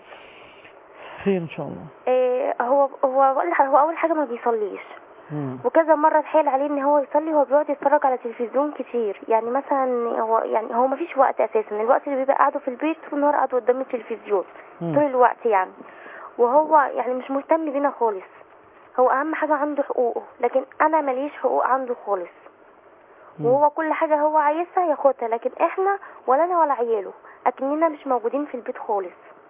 خير ان شاء الله إيه هو هو بقول لح- هو اول حاجه ما بيصليش مم. وكذا مره اتحايل عليه ان هو يصلي هو بيقعد يتفرج على تلفزيون كتير يعني مثلا هو يعني هو ما فيش وقت اساسا الوقت اللي بيبقى قاعده في البيت طول النهار قاعد قدام التلفزيون مم. طول الوقت يعني وهو يعني مش مهتم بينا خالص هو اهم حاجه عنده حقوقه لكن انا ماليش حقوق عنده خالص مم. وهو كل حاجه هو عايزها ياخدها لكن احنا ولا انا ولا عياله اكننا مش موجودين في البيت خالص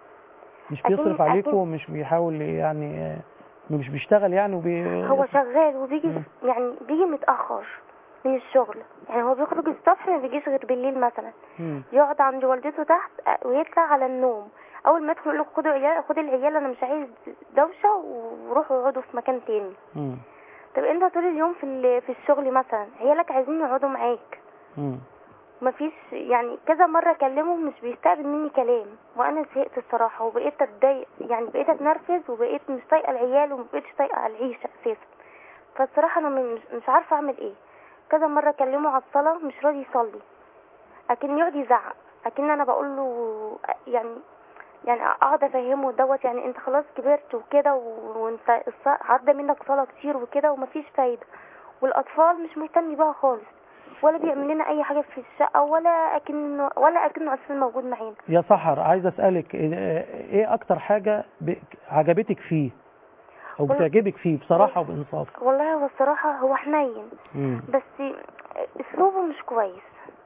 مش أكيد- بيصرف عليكم أكيد. ومش بيحاول يعني آه، مش بيشتغل يعني وبي... هو شغال وبيجي مم. يعني بيجي متاخر من الشغل يعني هو بيخرج الصبح ما بيجيش غير بالليل مثلا مم. يقعد عند والدته تحت أ- ويطلع على النوم اول ما يدخل يقول له خدوا عيال خد العيال انا مش عايز دوشه وروحوا اقعدوا في مكان تاني مم. طب انت طول اليوم في ال- في الشغل مثلا عيالك عايزين يقعدوا معاك مم. مفيش يعني كذا مرة اكلمه مش بيستقبل مني كلام وانا زهقت الصراحة وبقيت اتضايق يعني بقيت اتنرفز وبقيت مش طايقة العيال ومبقيتش طايقة العيشة اساسا فالصراحة انا مش, مش عارفة اعمل ايه كذا مرة اكلمه على الصلاة مش راضي يصلي اكن يقعد يزعق اكن انا بقول له يعني يعني اقعد افهمه دوت يعني انت خلاص كبرت وكده و- وانت الص- عدى منك صلاة كتير وكده ومفيش فايدة والاطفال مش مهتم بيها خالص ولا بيعمل لنا اي حاجه في الشقه ولا اكنه ولا اكنه اساسا موجود معانا يا سحر عايز اسالك ايه إيه اكتر حاجه ب- عجبتك فيه او والله- بتعجبك فيه بصراحه وبانصاف والله هو الصراحه هو حنين مم. بس اسلوبه مش كويس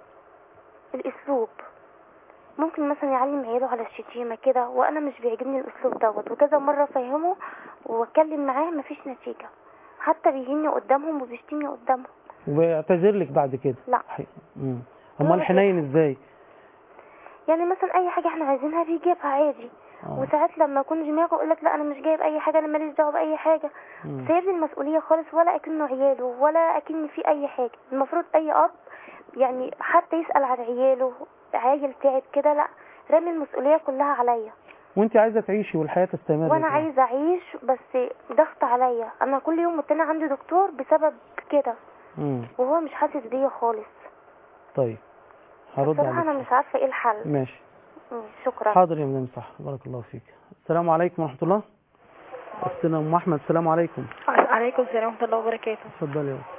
الاسلوب ممكن مثلا يعلم عياله على الشتيمه كده وانا مش بيعجبني الاسلوب دوت وكذا مره افهمه واتكلم معاه مفيش نتيجه حتى بيهيني قدامهم وبيشتمني قدامهم وبيعتذر لك بعد كده لا حي- مم. امال حنين ازاي يعني مثلا اي حاجه احنا عايزينها بيجيبها عادي آه. وساعات لما اكون دماغه يقول لك لا انا مش جايب اي حاجه انا ماليش دعوه باي حاجه مم. سايب المسؤوليه خالص ولا اكنه عياله ولا اكن في اي حاجه المفروض اي اب يعني حتى يسال عن عياله عيل تعب كده لا رامي المسؤوليه كلها عليا وانت عايزه تعيشي والحياه تستمر وانا كده. عايزه اعيش بس ضغط عليا انا كل يوم والتاني عندي دكتور بسبب كده مم. وهو مش حاسس بيا خالص طيب هرد بصراحه انا عليك مش عارفه ايه الحل ماشي مم، شكرا حاضر يا مدام صح بارك الله فيك السلام عليكم ورحمه الله اختنا ام احمد السلام عليكم عليكم السلام ورحمة الله وبركاته اتفضلي يا أخت.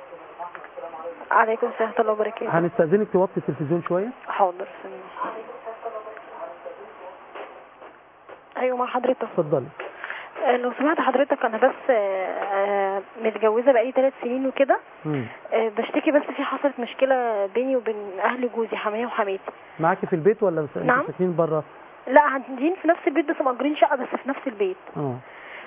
عليكم السلام ورحمة الله وبركاته هنستاذنك توطي التلفزيون شويه حاضر ثانية. ايوه مع حضرتك اتفضلي آه، لو سمعت حضرتك انا بس آه، آه، متجوزة بقالي ثلاث سنين وكده مم. آه، بشتكي بس في حصلت مشكلة بيني وبين اهل جوزي حماية وحماتي معاكي في البيت ولا بس- نعم. انتوا ساكنين بره لا قاعدين في نفس البيت بس مأجرين شقة بس في نفس البيت اه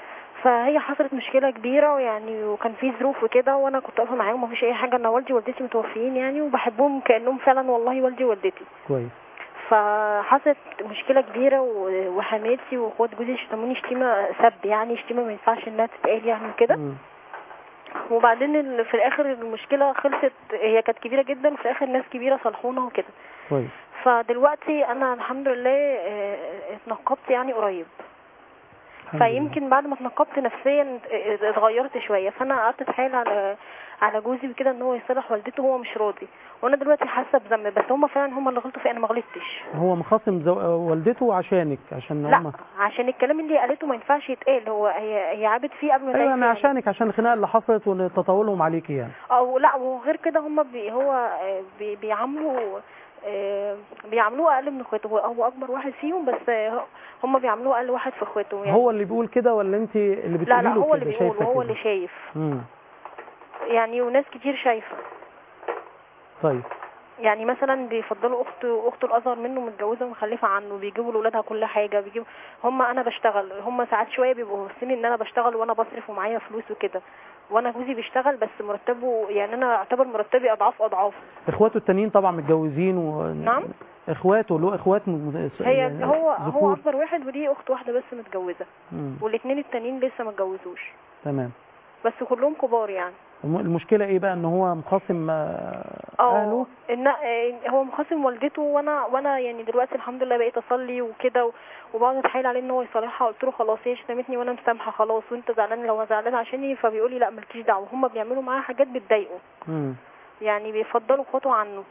فهي حصلت مشكله كبيره ويعني وكان في ظروف وكده وانا كنت واقفه معاهم مفيش اي حاجه انا والدي ووالدتي متوفيين يعني وبحبهم كانهم فعلا والله والدي ووالدتي كويس فحصلت مشكله كبيره و- وحماتي واخوات جوزي شتموني شتيمه سب يعني شتيمه ما ينفعش انها تتقال يعني وكده مم. وبعدين ال- في الاخر المشكله خلصت هي كانت كبيره جدا وفي الاخر ناس كبيره صالحونا وكده كويس فدلوقتي انا الحمد لله آه، اتنقبت يعني قريب الحمد لله. فيمكن بعد ما اتنقبت نفسيا اه- اتغيرت شويه فانا قعدت اتحايل على على جوزي وكده ان هو يصلح والدته هو مش راضي وانا دلوقتي حاسه بذنب بس هم فعلا هم اللي غلطوا فيا انا ما غلطتش هو مخاصم زو... والدته عشانك عشان لا هما عشان الكلام اللي قالته ما ينفعش يتقال هو هي هي عابت فيه قبل ما ايوه تعيش يعني فيه. عشانك عشان الخناقه اللي حصلت وتطاولهم عليكي يعني او لا وغير كده هم بي هو آه، بي بيعاملوا آه، بيعاملوه اقل من اخواته هو هو اكبر واحد فيهم بس آه، هم بيعاملوه اقل واحد في اخواته يعني هو اللي بيقول كده ولا انت اللي بتقولي لا لا له هو اللي كده بيقول شايفة وهو كده؟ اللي شايف مم. يعني وناس كتير شايفه طيب يعني مثلا بيفضلوا اخته اخته الاصغر منه متجوزه ومخلفه عنه بيجيبوا لاولادها كل حاجه بيجيبوا هم انا بشتغل هم ساعات شويه بيبقوا باصين ان انا بشتغل وانا بصرف ومعايا فلوس وكده وانا جوزي بيشتغل بس مرتبه يعني انا اعتبر مرتبي اضعاف اضعاف اخواته التانيين طبعا متجوزين و... نعم اخواته له اخوات م... م- هي يعني هو هو ذكور. اكبر واحد ودي اخت واحده بس متجوزه مم. والاثنين التانيين لسه ما اتجوزوش تمام بس كلهم كبار يعني الم- المشكله ايه بقى ان هو مخاصم آه، اهله اه ان آه، هو مخاصم والدته وانا وانا يعني دلوقتي الحمد لله بقيت اصلي وكده و- وبقعد اتحايل عليه ان هو يصالحها قلت له خلاص هي شتمتني وانا مسامحه خلاص وانت زعلان لو زعلان عشاني فبيقول لي لا مالكيش دعوه هم بيعملوا معاه حاجات بتضايقه مم. يعني بيفضلوا اخواته عنه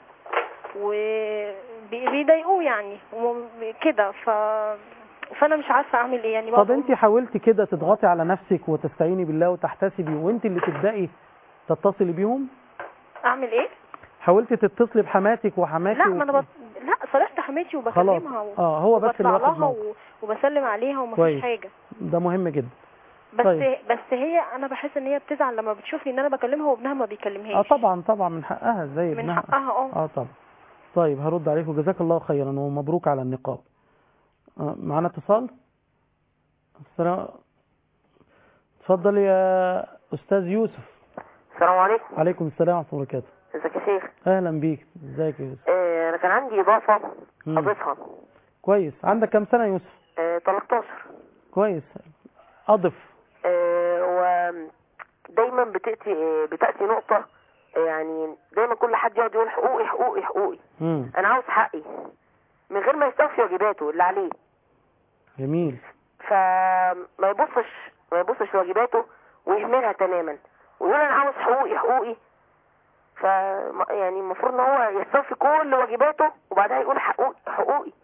وبيضايقوه يعني وم- كده ف فانا مش عارفه اعمل ايه يعني طب بقعد انت حاولتي كده تضغطي على نفسك وتستعيني بالله وتحتسبي وانت اللي تبداي تتصلي بيهم اعمل ايه حاولتي تتصلي بحماتك وحماتي لا ما انا بط... لا صالحت حماتي وبكلمها و... اه هو بس اللي وبطلع واخد لها موقف و... وبسلم عليها ومفيش كويس. حاجه ده مهم جدا بس طيب. بس هي انا بحس ان هي بتزعل لما بتشوفني ان انا بكلمها وابنها ما بيكلمهاش اه طبعا طبعا من حقها زي من ابنها حقها اه اه طبعا طيب هرد عليك وجزاك الله خيرا ومبروك على النقاب آه معانا اتصال السلام اتفضل يا استاذ يوسف السلام عليكم عليكم السلام ورحمه الله وبركاته ازيك يا شيخ اهلا بيك ازيك يا يوسف آه انا كان عندي اضافه مم. اضيفها كويس عندك كام سنه يا يوسف آه 13 كويس اضف آه ودايما بتاتي آه بتاتي نقطه آه يعني دايما كل حد يقعد يقول حقوقي حقوقي حقوقي مم. انا عاوز حقي من غير ما يستوفي واجباته اللي عليه جميل فما يبصش ما يبصش واجباته ويهملها تماما ويقول انا عاوز حقوقي حقوقي ف يعني المفروض ان هو يستوفي كل واجباته وبعدها يقول حقوقي حقوقي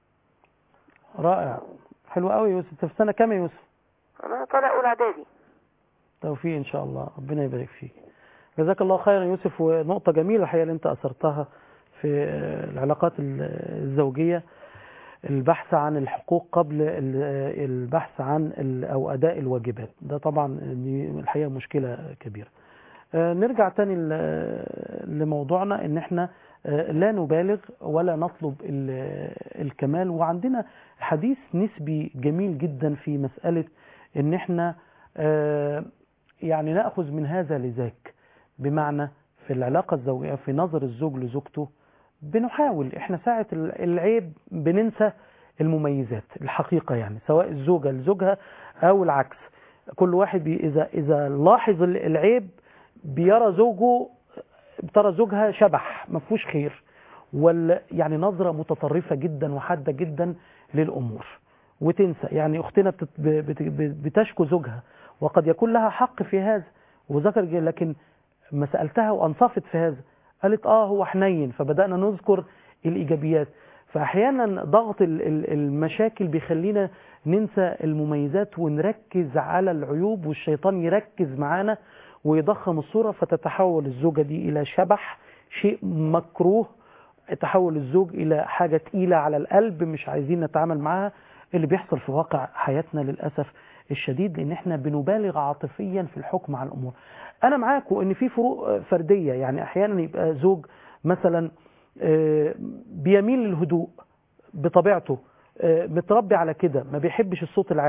رائع حلو قوي يا يوسف أنت في سنه كام يا يوسف انا طالع اولى اعدادي توفيق ان شاء الله ربنا يبارك فيك جزاك الله خيرا يوسف ونقطة جميلة الحقيقة اللي انت اثرتها في العلاقات الزوجية البحث عن الحقوق قبل ال- البحث عن ال- او اداء الواجبات ده طبعا دي الحقيقة مشكلة كبيرة آه، نرجع تاني ل- لموضوعنا ان احنا آه، لا نبالغ ولا نطلب ال- الكمال وعندنا حديث نسبي جميل جدا في مسألة ان احنا آه، يعني نأخذ من هذا لذاك بمعنى في العلاقة الزوجية في نظر الزوج لزوجته بنحاول احنا ساعة العيب بننسى المميزات الحقيقة يعني سواء الزوجة لزوجها او العكس كل واحد بي اذا اذا لاحظ العيب بيرى زوجه ترى زوجها شبح ما فيهوش خير ولا يعني نظرة متطرفة جدا وحادة جدا للأمور وتنسى يعني أختنا بتت- بت- بت- بتشكو زوجها وقد يكون لها حق في هذا وذكر ج- لكن ما سألتها وأنصفت في هذا قالت آه هو حنين فبدأنا نذكر الإيجابيات فأحيانا ضغط ال- ال- المشاكل بيخلينا ننسى المميزات ونركز على العيوب والشيطان يركز معانا ويضخم الصورة فتتحول الزوجة دي إلى شبح شيء مكروه تحول الزوج إلى حاجة تقيلة على القلب مش عايزين نتعامل معاها اللي بيحصل في واقع حياتنا للأسف الشديد لأن احنا بنبالغ عاطفيا في الحكم على الأمور أنا معاكم إن في فروق فردية يعني أحيانا يبقى زوج مثلا آه، بيميل للهدوء بطبيعته آه، متربي على كده ما بيحبش الصوت العالي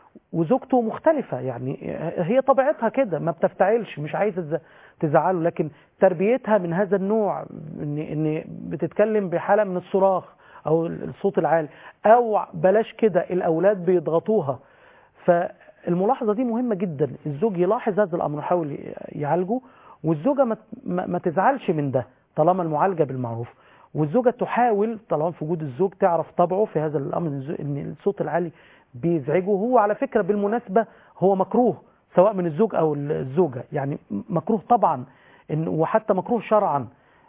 وزوجته مختلفة يعني هي طبيعتها كده ما بتفتعلش مش عايزة تز- تزعله لكن تربيتها من هذا النوع ان ان بتتكلم بحالة من الصراخ او الصوت العالي او بلاش كده الاولاد بيضغطوها فالملاحظة دي مهمة جدا الزوج يلاحظ هذا الامر يحاول يعالجه والزوجة ما ما ما تزعلش من ده طالما المعالجة بالمعروف والزوجة تحاول طالما في وجود الزوج تعرف طبعه في هذا الامر إن الزو- ان الصوت العالي بيزعجه هو على فكرة بالمناسبة هو مكروه سواء من الزوج او الزوجة يعني مكروه طبعا إن وحتى مكروه شرعا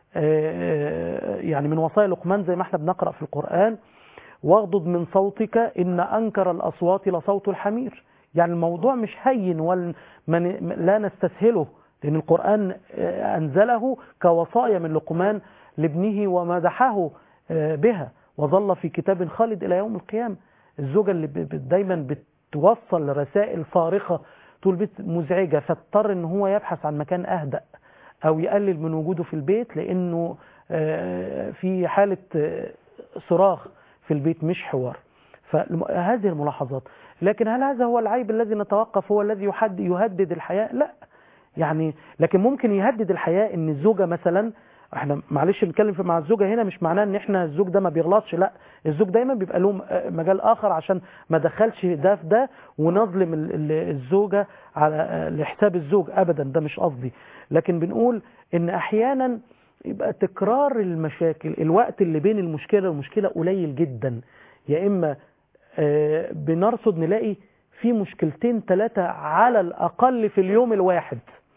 آه، يعني من وصايا لقمان زي ما احنا بنقرأ في القرآن واغضض من صوتك إن أنكر الأصوات لصوت الحمير يعني الموضوع مش هين ولا من لا نستسهله لأن القرآن آه، أنزله كوصايا من لقمان لابنه ومدحه آه، بها وظل في كتاب خالد إلى يوم القيامة الزوجة اللي ب- ب- دايما بتوصل رسائل صارخة طول البيت مزعجة فاضطر ان هو يبحث عن مكان أهدأ أو يقلل من وجوده في البيت لأنه آه، في حالة آه، صراخ في البيت مش حوار فهذه الملاحظات لكن هل هذا هو العيب الذي نتوقف هو الذي يحد يهدد الحياة لا يعني لكن ممكن يهدد الحياة ان الزوجة مثلا احنا معلش بنتكلم في مع الزوجة هنا مش معناه ان احنا الزوج ده ما بيغلطش لا الزوج دايما بيبقى له م- مجال اخر عشان ما دخلش ده في ده ونظلم ال- ال- الزوجة على لحساب الزوج ابدا ده مش قصدي لكن بنقول ان احيانا يبقى تكرار المشاكل الوقت اللي بين المشكلة والمشكلة قليل جدا يا اما آه، بنرصد نلاقي في مشكلتين ثلاثة على الأقل في اليوم الواحد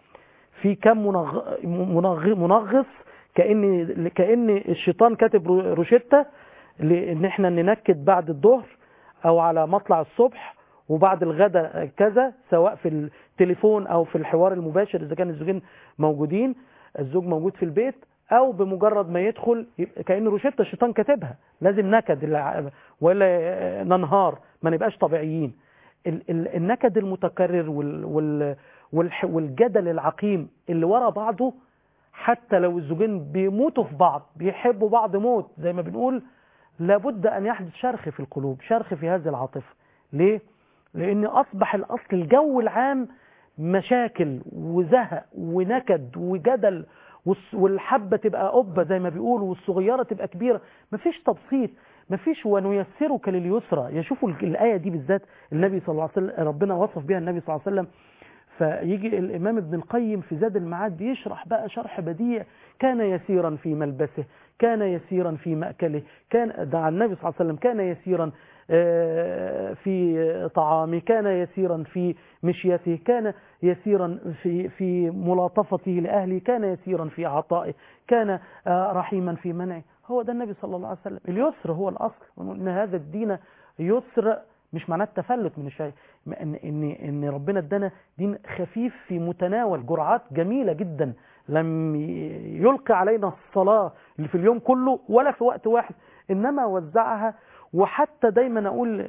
في كم منغ... منغ... منغص كأن كأن الشيطان كاتب رو- روشتة لأن احنا ننكد بعد الظهر أو على مطلع الصبح وبعد الغداء كذا سواء في التليفون أو في الحوار المباشر إذا كان الزوجين موجودين الزوج موجود في البيت أو بمجرد ما يدخل يبقى كأن روشتة الشيطان كاتبها لازم نكد الع- ولا ننهار ما نبقاش طبيعيين ال- ال- النكد المتكرر وال وال والح- والجدل العقيم اللي ورا بعضه حتى لو الزوجين بيموتوا في بعض بيحبوا بعض موت زي ما بنقول لابد أن يحدث شرخ في القلوب شرخ في هذه العاطفة ليه؟ لأن أصبح الأصل الجو العام مشاكل وزهق ونكد وجدل والس- والحبة تبقى قبة زي ما بيقولوا والصغيرة تبقى كبيرة مفيش تبسيط مفيش ونيسرك لليسرى يشوفوا ال- الآية دي بالذات النبي صلى الله عليه وسلم ربنا وصف بها النبي صلى الله عليه وسلم فيجي الإمام ابن القيم في زاد المعاد بيشرح بقى شرح بديع كان يسيرا في ملبسه كان يسيرا في مأكله كان ده عن النبي صلى الله عليه وسلم كان يسيرا آه، في طعامه كان يسيرا في مشيته كان يسيرا في في ملاطفته لأهله كان يسيرا في عطائه كان آه، رحيما في منعه هو ده النبي صلى الله عليه وسلم اليسر هو الأصل ونقول إن هذا الدين يسر مش معناه التفلت من الشيء ما ان ان ان ربنا ادانا دين خفيف في متناول جرعات جميله جدا لم ي- يلقي علينا الصلاه اللي في اليوم كله ولا في وقت واحد انما وزعها وحتى دايما اقول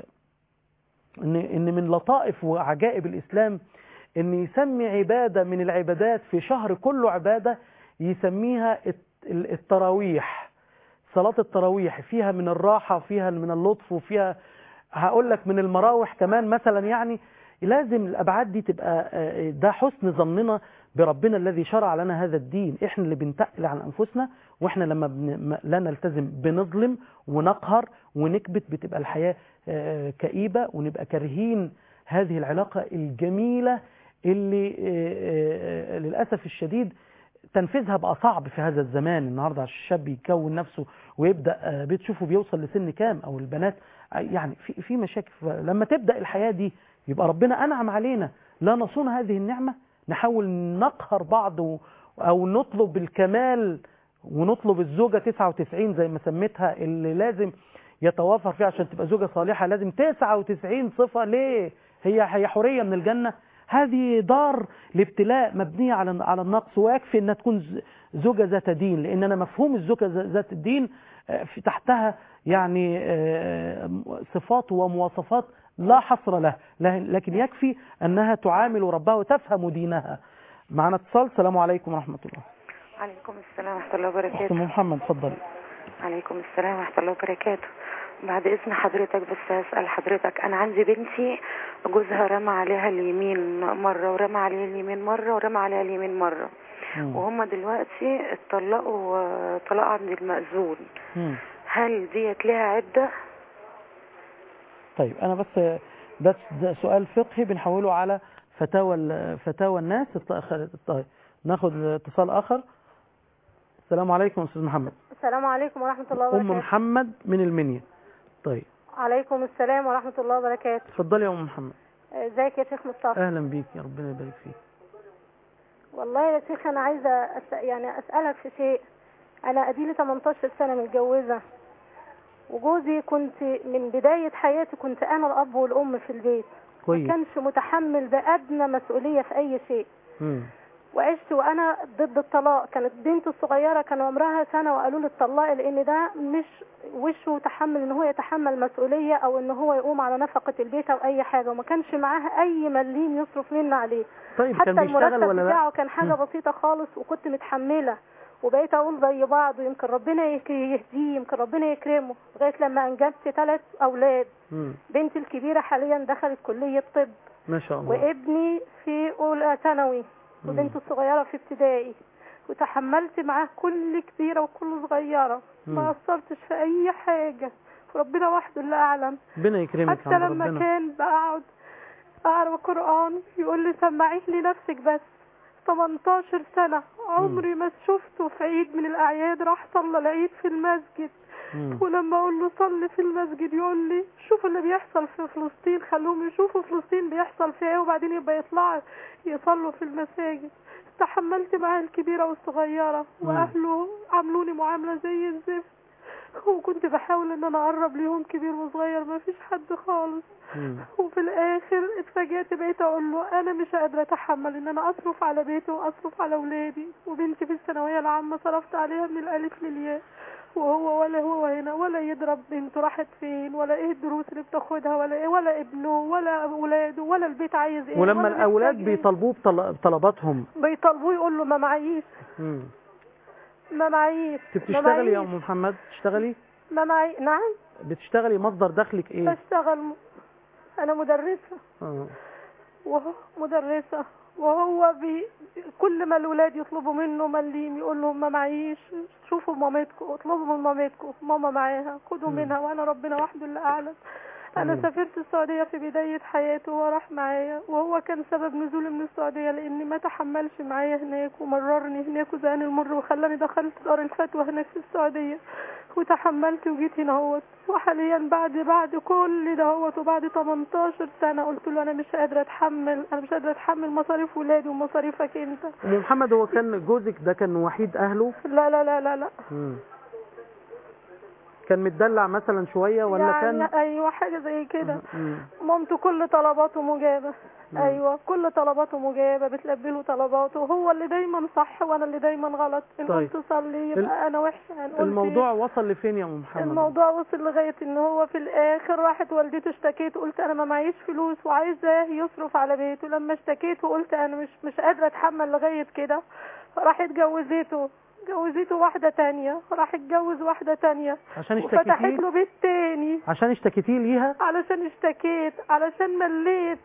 ان ان من لطائف وعجائب الاسلام ان يسمي عباده من العبادات في شهر كله عباده يسميها الت- التراويح صلاة التراويح فيها من الراحة وفيها من اللطف وفيها هقول لك من المراوح كمان مثلا يعني لازم الأبعاد دي تبقى آه، ده حسن ظننا بربنا الذي شرع لنا هذا الدين احنا اللي بنتقل عن أنفسنا واحنا لما بن... ما- لا نلتزم بنظلم ونقهر ونكبت بتبقى الحياة آه، كئيبة ونبقى كارهين هذه العلاقة الجميلة اللي آه، آه، للأسف الشديد تنفيذها بقى صعب في هذا الزمان النهارده عشان الشاب يكون نفسه ويبدا آه، بتشوفه بيوصل لسن كام او البنات آه، يعني في في مشاكل لما تبدا الحياه دي يبقى ربنا انعم علينا لا نصون هذه النعمه نحاول نقهر بعض و- او نطلب الكمال ونطلب الزوجه 99 زي ما سميتها اللي لازم يتوافر فيها عشان تبقى زوجه صالحه لازم 99 صفه ليه هي هي حوريه من الجنه هذه دار الابتلاء مبنية على على النقص ويكفي انها تكون ز- زوجة ذات دين لان انا مفهوم الزوجة ذ- ذات الدين آه، في تحتها يعني آه، صفات ومواصفات لا حصر له له- لكن يكفي انها تعامل ربها وتفهم دينها معنا اتصال السلام عليكم ورحمة الله عليكم السلام ورحمة الله أخت وبركاته أم محمد اتفضلي عليكم السلام ورحمة الله وبركاته بعد اذن حضرتك بس هسأل حضرتك انا عندي بنتي جوزها رمى عليها اليمين مرة ورمى عليها اليمين مرة ورمى عليها اليمين مرة مم. وهم دلوقتي اتطلقوا آه، طلاق عند المأذون مم. هل ديت لها عدة طيب انا بس بس ده سؤال فقهي بنحوله على فتاوى ال- فتاوى الناس الط- طيب ناخد اتصال اخر السلام عليكم استاذ محمد السلام عليكم ورحمة الله ام وبركاته محمد من المنيا طيب عليكم السلام ورحمة الله وبركاته اتفضلي يا ام محمد ازيك يا شيخ مصطفى اهلا بيك يا ربنا يبارك فيك والله يا شيخ انا عايزة أس... يعني اسألك في شيء انا اديلي 18 سنة متجوزة وجوزي كنت من بداية حياتي كنت انا الاب والام في البيت ما كويس كانش متحمل بأدنى مسؤولية في اي شيء مم. وعشت وانا ضد الطلاق كانت بنتي الصغيره كان عمرها سنه وقالوا لي اتطلقي لان ده مش وشه تحمل ان هو يتحمل مسؤوليه او ان هو يقوم على نفقه البيت او اي حاجه وما كانش معاها اي مليم يصرف منا عليه طيب حتى كان بيشتغل المرتب ولا لا بتاعه كان حاجه مم. بسيطه خالص وكنت متحمله وبقيت اقول زي بعض ويمكن ربنا يك- يهديه يمكن ربنا يكرمه لغايه لما انجبت ثلاث اولاد مم. بنتي الكبيره حاليا دخلت كليه طب ما شاء الله وابني في اولى ثانوي وبنته الصغيره في ابتدائي وتحملت معاه كل كبيره وكل صغيره ما مم. قصرتش في اي حاجه ربنا وحده اللي اعلم ربنا يكرمك حتى عند لما ربنا كان بقعد اقرا قران يقول لي سمعيه لنفسك بس 18 سنه عمري ما شفته في عيد من الاعياد راح صلى العيد في المسجد مم. ولما اقول له صلي في المسجد يقول لي شوفوا اللي بيحصل في فلسطين خلوهم يشوفوا فلسطين بيحصل فيها ايه وبعدين يبقى يطلعوا يصلوا في المساجد تحملت معاه الكبيرة والصغيرة مم. واهله عاملوني معاملة زي الزفت وكنت بحاول ان انا اقرب ليهم كبير وصغير ما فيش حد خالص مم. وفي الاخر اتفاجئت بقيت اقول له انا مش قادره اتحمل ان انا اصرف على بيتي واصرف على اولادي وبنتي في الثانويه العامه صرفت عليها من الالف للياء وهو ولا هو هنا ولا يضرب بنته راحت فين ولا ايه الدروس اللي بتاخدها ولا ايه ولا ابنه ولا اولاده ولا البيت عايز ايه ولما ولا الاولاد محتاج إيه. بيطالبوه بطل- بطلباتهم بيطالبوه يقول له ما معيش مم. ما معيش انت ما بتشتغلي يا معيش ام محمد بتشتغلي ما معي نعم بتشتغلي مصدر دخلك ايه بشتغل م- انا مدرسه اه وهو مدرسة وهو بي كل ما الولاد يطلبوا منه مليم يقول لهم ما معيش شوفوا مامتكم اطلبوا من مامتكم ماما معاها خدوا مم. منها وانا ربنا وحده اللي اعلم انا مم. سافرت السعودية في بداية حياته وهو راح معايا وهو كان سبب نزولي من السعودية لاني ما تحملش معايا هناك ومررني هناك وزاني المر وخلاني دخلت دار الفتوى هناك في السعودية وتحملت وجيت هنا اهوت وحاليا بعد بعد كل ده اهوت وبعد 18 سنة قلت له انا مش قادرة اتحمل انا مش قادرة اتحمل مصاريف ولادي ومصاريفك انت ام محمد هو كان جوزك ده كان وحيد اهله لا لا لا لا لا مم. كان متدلع مثلا شويه ولا يعني كان ايوه حاجة زي كده مم. مامته كل طلباته مجابة مم. ايوه كل طلباته مجابة بتلبي له طلباته هو اللي دايما صح وانا اللي دايما غلط ان طيب. قلت صلي يبقى انا وحشة ان قلت الموضوع وصل لفين يا ام محمد الموضوع وصل لغاية ان هو في الاخر راحت والدته اشتكيت قلت انا ما معيش فلوس وعايزاه يصرف على بيته لما اشتكيت وقلت انا مش مش قادرة اتحمل لغاية كده راحت جوزته جوزته واحدة تانية راح اتجوز واحدة تانية عشان وفتحت اشتكيتيه له بيت تاني عشان اشتكيتيه ليها علشان اشتكيت علشان مليت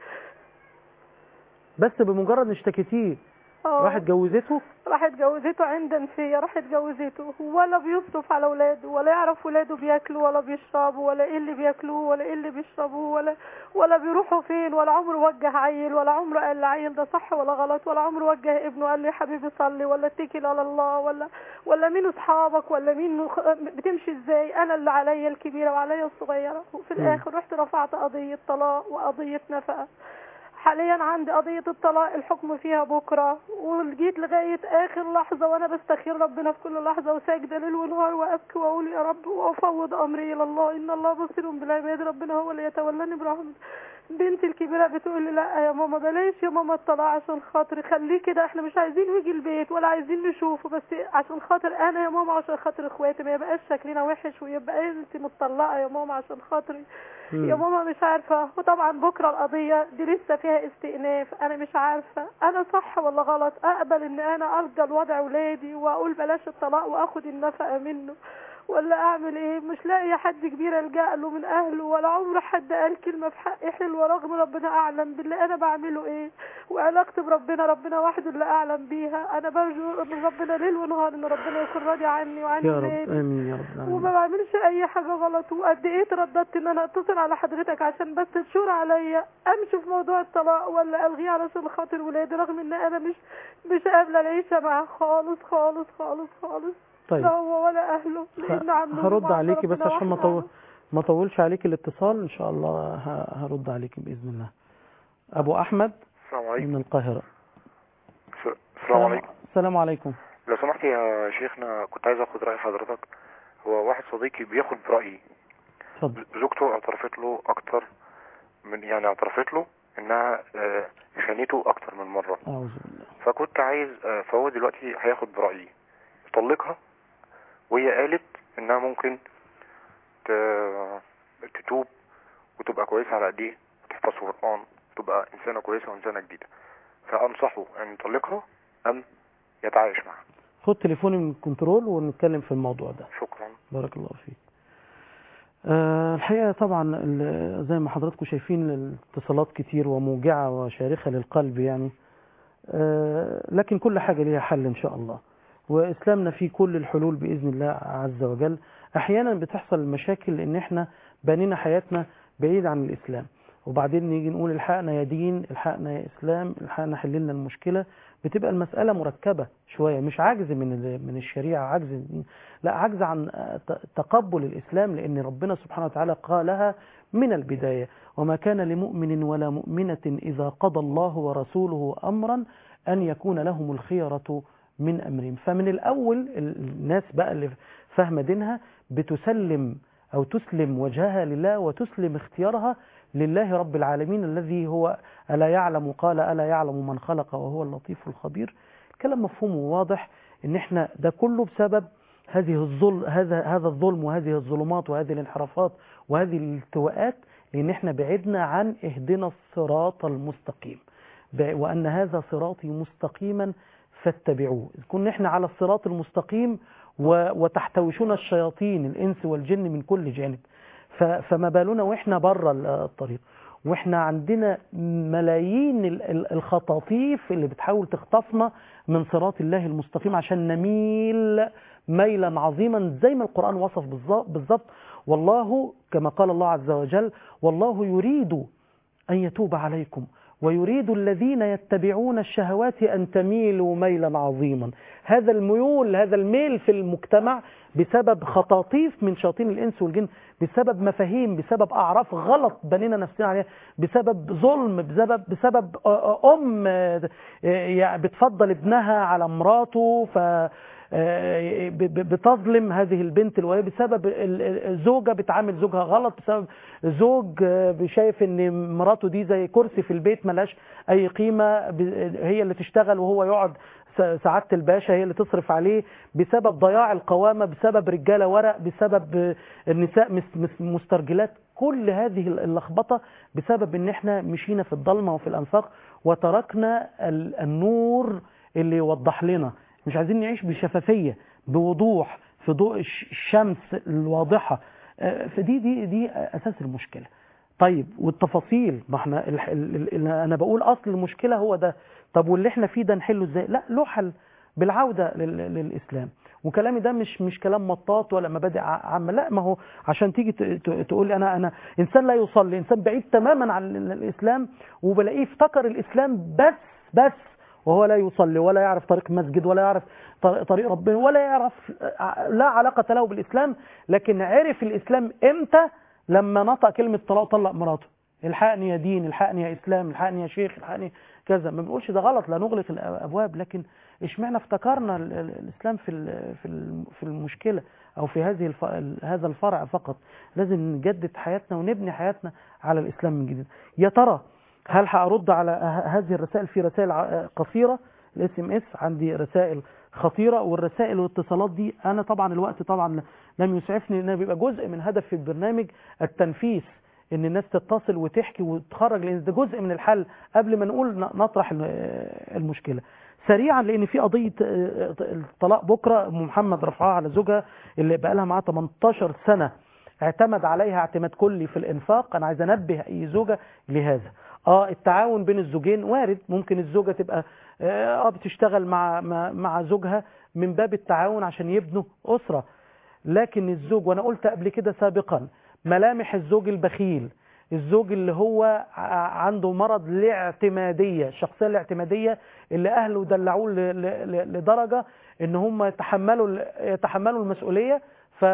بس بمجرد ان اشتكيتيه اه. راحت جوزته راحت جوزته عند فيا راحت جوزته ولا بيصرف على ولاده ولا يعرف ولاده بياكلوا ولا بيشربوا ولا ايه اللي بياكلوه ولا ايه اللي بيشربوه ولا ولا بيروحوا فين ولا عمره وجه عيل ولا عمره قال لعيل ده صح ولا غلط ولا عمره وجه ابنه قال له يا حبيبي صلي ولا اتكل على الله ولا ولا مين اصحابك ولا مين خ- بتمشي ازاي انا اللي عليا الكبيره وعليا الصغيره وفي مم. الاخر رحت رفعت قضيه طلاق وقضيه نفقه حاليا عندي قضية الطلاق الحكم فيها بكرة وجيت لغاية آخر لحظة وأنا بستخير ربنا في كل لحظة وساجدة ليل ونهار وأبكي وأقول يا رب وأفوض أمري إلى الله إن الله بصير بالعباد ربنا هو اللي يتولاني برحمته بنتي الكبيرة بتقول لي لا يا ماما بلاش يا ماما الطلاق عشان خاطري خليه كده احنا مش عايزين نيجي البيت ولا عايزين نشوفه بس عشان خاطر انا يا ماما عشان خاطر اخواتي ما يبقاش شكلنا وحش ويبقى انت متطلقة يا ماما عشان خاطري مم. يا ماما مش عارفة وطبعا بكرة القضية دي لسه فيها استئناف أنا مش عارفة أنا صح ولا غلط أقبل إن أنا أرجى لوضع ولادي وأقول بلاش الطلاق وأخد النفقة منه ولا اعمل ايه مش لاقي حد كبير الجا له من اهله ولا عمر حد قال كلمه في حقي حلوه رغم ربنا اعلم باللي انا بعمله ايه وعلاقتي بربنا ربنا وحده اللي اعلم بيها انا برجو من ربنا ليل ونهار ان ربنا يكون راضي عني وعن يا رب ولادي امين يا رب العالمين. وما بعملش اي حاجه غلط وقد ايه ترددت ان انا اتصل على حضرتك عشان بس تشور عليا امشي في موضوع الطلاق ولا الغيه علشان خاطر ولادي رغم ان انا مش مش قابله العيشه معاه خالص خالص خالص خالص طيب. لا هو ولا اهله لان عاملين هرد معاملة عليكي بس ربنا عشان ما وإحنا طول ما طولش عليكي الاتصال ان شاء الله ه- هرد عليكي باذن الله ابو احمد السلام عليكم من القاهره س- السلام عليكم السلام عليكم لو سمحت يا شيخنا كنت عايز اخد راي حضرتك هو واحد صديقي بياخد برايي اتفضل زوجته اعترفت له اكتر من يعني اعترفت له انها آه، خانته اكتر من مره اعوذ بالله فكنت عايز آه، فهو دلوقتي هياخد برايي يطلقها وهي قالت انها ممكن ت- تتوب وتبقى كويسه على قد ايه وتحفظ قران وتبقى انسانه كويسه وانسانه جديده فانصحه ان يطلقها ام يتعايش معها خد تليفوني من الكنترول ونتكلم في الموضوع ده شكرا بارك الله فيك آه، الحقيقة طبعا ال- زي ما حضراتكم شايفين الاتصالات كتير وموجعة وشارخة للقلب يعني آه، لكن كل حاجة ليها حل إن شاء الله وإسلامنا فيه كل الحلول بإذن الله عز وجل أحيانا بتحصل المشاكل إن إحنا بنينا حياتنا بعيد عن الإسلام وبعدين نيجي نقول الحقنا يا دين الحقنا يا إسلام الحقنا حللنا المشكلة بتبقى المسألة مركبة شوية مش عجز من ال- من الشريعة عجز من لا عجز عن ت- تقبل الإسلام لأن ربنا سبحانه وتعالى قالها من البداية وما كان لمؤمن ولا مؤمنة إذا قضى الله ورسوله أمرا أن يكون لهم الخيرة من أمرهم فمن الأول ال- الناس بقى اللي فاهمة دينها بتسلم أو تسلم وجهها لله وتسلم اختيارها لله رب العالمين الذي هو ألا يعلم قال ألا يعلم من خلق وهو اللطيف الخبير كلام مفهوم وواضح ان احنا ده كله بسبب هذه الظلم هذا هذا الظلم وهذه الظلمات وهذه الانحرافات وهذه الالتواءات لان احنا بعدنا عن اهدنا الصراط المستقيم ب- وان هذا صراطي مستقيما فاتبعوه إذ كنا احنا على الصراط المستقيم و- وتحتوشنا الشياطين الانس والجن من كل جانب ف- فما بالنا واحنا بره ال- الطريق واحنا عندنا ملايين ال- ال- الخطاطيف اللي بتحاول تخطفنا من صراط الله المستقيم عشان نميل ميلا عظيما زي ما القرآن وصف بالظ- بالظبط والله كما قال الله عز وجل والله يريد أن يتوب عليكم ويريد الذين يتبعون الشهوات أن تميلوا ميلا عظيما هذا الميول هذا الميل في المجتمع بسبب خطاطيف من شياطين الإنس والجن بسبب مفاهيم بسبب أعراف غلط بنينا نفسنا عليها بسبب ظلم بسبب بسبب أم يعني بتفضل ابنها على مراته ف ب- ب- بتظلم هذه البنت الوهي بسبب ال- ال- الزوجة بتعامل زوجها غلط بسبب زوج آه، شايف ان مراته دي زي كرسي في البيت ملهاش اي قيمة ب- هي اللي تشتغل وهو يقعد س- سعادة الباشا هي اللي تصرف عليه بسبب ضياع القوامة بسبب رجالة ورق بسبب آه، النساء مس- مس- مسترجلات كل هذه اللخبطة بسبب ان احنا مشينا في الضلمة وفي الانفاق وتركنا ال- النور اللي يوضح لنا مش عايزين نعيش بشفافية بوضوح في ضوء الش- الشمس الواضحة آه، فدي دي دي اساس المشكلة طيب والتفاصيل ما احنا ال- ال- ال- انا بقول اصل المشكلة هو ده طب واللي احنا فيه ده نحله ازاي لا له حل بالعودة لل- للاسلام وكلامي ده مش مش كلام مطاط ولا مبادئ ع- عامه لا ما هو عشان تيجي ت- ت- تقول لي انا انا انسان لا يصلي انسان بعيد تماما عن ال- الاسلام وبلاقيه افتكر الاسلام بس بس وهو لا يصلي ولا يعرف طريق مسجد ولا يعرف طر- طريق ربنا ولا يعرف لا علاقة له بالإسلام لكن عرف الإسلام إمتى لما نطق كلمة طلاق طلق مراته الحقني يا دين الحقني يا إسلام الحقني يا شيخ الحقني كذا ما بنقولش ده غلط لا نغلق الأبواب لكن اشمعنى افتكرنا ال- ال- الإسلام في ال- في ال- في المشكلة أو في هذه الف... هذا الفرع فقط لازم نجدد حياتنا ونبني حياتنا على الإسلام من جديد يا ترى هل هأرد على ه- هذه الرسائل في رسائل ع- قصيرة الاس ام اس عندي رسائل خطيرة والرسائل والاتصالات دي انا طبعا الوقت طبعا لم يسعفني لان بيبقى جزء من هدف البرنامج التنفيس ان الناس تتصل وتحكي وتخرج لان ده جزء من الحل قبل ما نقول ن- نطرح ال- المشكله سريعا لان في قضيه آه، الطلاق بكره ام محمد رفعها على زوجها اللي بقى لها معاه 18 سنه اعتمد عليها اعتماد كلي في الانفاق انا عايز انبه اي زوجه لهذا اه التعاون بين الزوجين وارد ممكن الزوجه تبقى اه بتشتغل مع مع- مع زوجها من باب التعاون عشان يبنوا اسره لكن الزوج وانا قلت قبل كده سابقا ملامح الزوج البخيل الزوج اللي هو ع- عنده مرض الاعتمادية الشخصية الاعتمادية اللي أهله دلعوه ل- ل- ل- لدرجة إن هم يتحملوا ال- يتحملوا المسؤولية ف...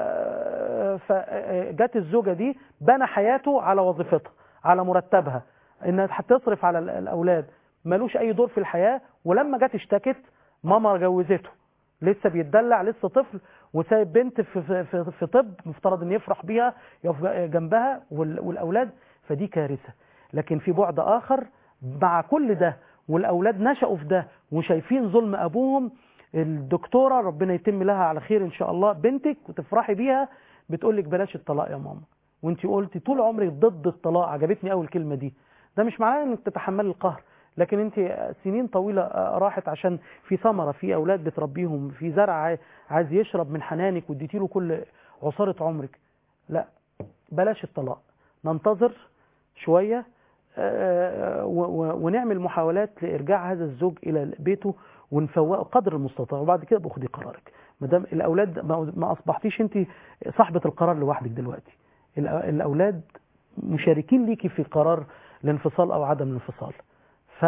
فجت الزوجة دي بنى حياته على وظيفتها على مرتبها إنها هتصرف على ال- الأولاد ملوش أي دور في الحياة ولما جت اشتكت ماما جوزته لسه بيتدلع لسه طفل وسايب بنت في, في, في, في طب مفترض ان يفرح بيها يقف جنبها وال- والاولاد فدي كارثه لكن في بعد اخر مع كل ده والاولاد نشأوا في ده وشايفين ظلم ابوهم الدكتوره ربنا يتم لها على خير ان شاء الله بنتك وتفرحي بيها بتقول لك بلاش الطلاق يا ماما وانت قلتي طول عمرك ضد الطلاق عجبتني قوي الكلمه دي ده مش معناه انك تتحملي القهر لكن انت سنين طويله راحت عشان في ثمره في اولاد بتربيهم في زرع عاي- عايز يشرب من حنانك واديتي له كل عصاره عمرك لا بلاش الطلاق ننتظر شويه آه، و- و- ونعمل محاولات لارجاع هذا الزوج الى بيته ونفوقه قدر المستطاع وبعد كده باخدي قرارك ما دام الاولاد ما- ما اصبحتيش انت صاحبه القرار لوحدك دلوقتي الأ- الاولاد مشاركين ليكي في قرار الانفصال او عدم الانفصال ف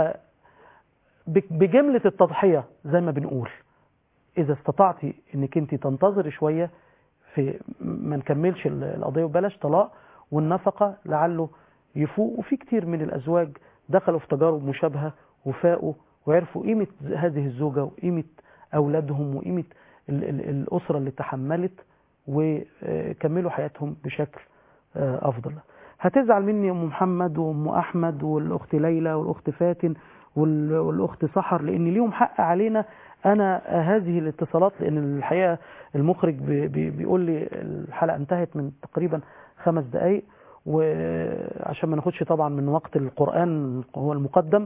بك- بجملة التضحية زي ما بنقول إذا استطعتي إنك أنت تنتظري شوية في ما نكملش ال- القضية وبلاش طلاق والنفقة لعله يفوق وفي كتير من الأزواج دخلوا في تجارب مشابهة وفاقوا وعرفوا قيمة هذه الزوجة وقيمة أولادهم وقيمة ال- ال- الأسرة اللي تحملت وكملوا حياتهم بشكل آه، أفضل هتزعل مني أم محمد وأم أحمد والأخت ليلى والأخت فاتن وال- والأخت سحر لأن ليهم حق علينا أنا هذه الاتصالات لأن الحقيقة المخرج بي- بي- بيقول لي الحلقة انتهت من تقريبا خمس دقايق وعشان ما ناخدش طبعا من وقت القرآن هو المقدم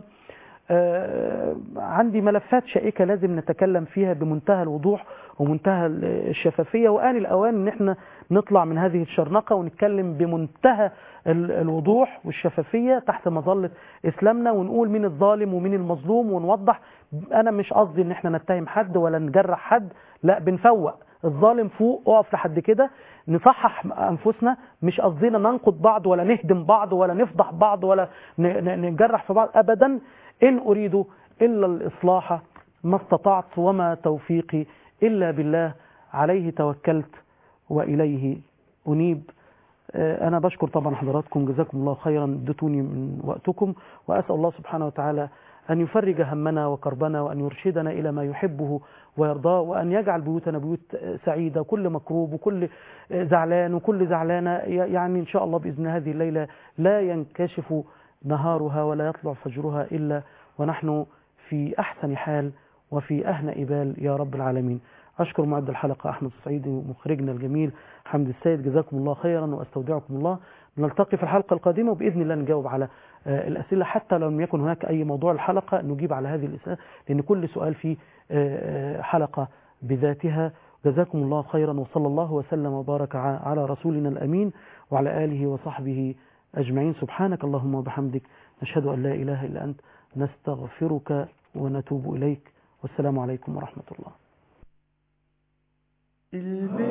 آه، عندي ملفات شائكة لازم نتكلم فيها بمنتهى الوضوح ومنتهى الشفافية وآن الأوان إن احنا نطلع من هذه الشرنقة ونتكلم بمنتهى ال- الوضوح والشفافية تحت مظلة إسلامنا ونقول مين الظالم ومين المظلوم ونوضح أنا مش قصدي إن احنا نتهم حد ولا نجرح حد لا بنفوق الظالم فوق اقف لحد كده نصحح انفسنا مش قصدنا ننقد بعض ولا نهدم بعض ولا نفضح بعض ولا ن- ن- نجرح في بعض ابدا ان اريد الا الاصلاح ما استطعت وما توفيقي الا بالله عليه توكلت واليه انيب آه، أنا بشكر طبعا حضراتكم جزاكم الله خيرا اديتوني من وقتكم وأسأل الله سبحانه وتعالى أن يفرج همنا وكربنا وأن يرشدنا إلى ما يحبه ويرضاه وأن يجعل بيوتنا بيوت آه، سعيدة كل مكروب وكل آه، زعلان وكل زعلانة ي- يعني إن شاء الله بإذن هذه الليلة لا ينكشف نهارها ولا يطلع فجرها إلا ونحن في أحسن حال وفي أهنأ بال يا رب العالمين أشكر معد الحلقة أحمد السعيدي ومخرجنا الجميل حمد السيد جزاكم الله خيرا وأستودعكم الله نلتقي في الحلقة القادمة وبإذن الله نجاوب على آه، الأسئلة حتى لو لم يكن هناك أي موضوع الحلقة نجيب على هذه الأسئلة لأن كل سؤال فيه آه، آه، حلقة بذاتها جزاكم الله خيرا وصلى الله وسلم وبارك ع- على رسولنا الأمين وعلى آله وصحبه أجمعين سبحانك اللهم وبحمدك نشهد أن لا إله إلا أنت نستغفرك ونتوب إليك والسلام عليكم ورحمة الله البيت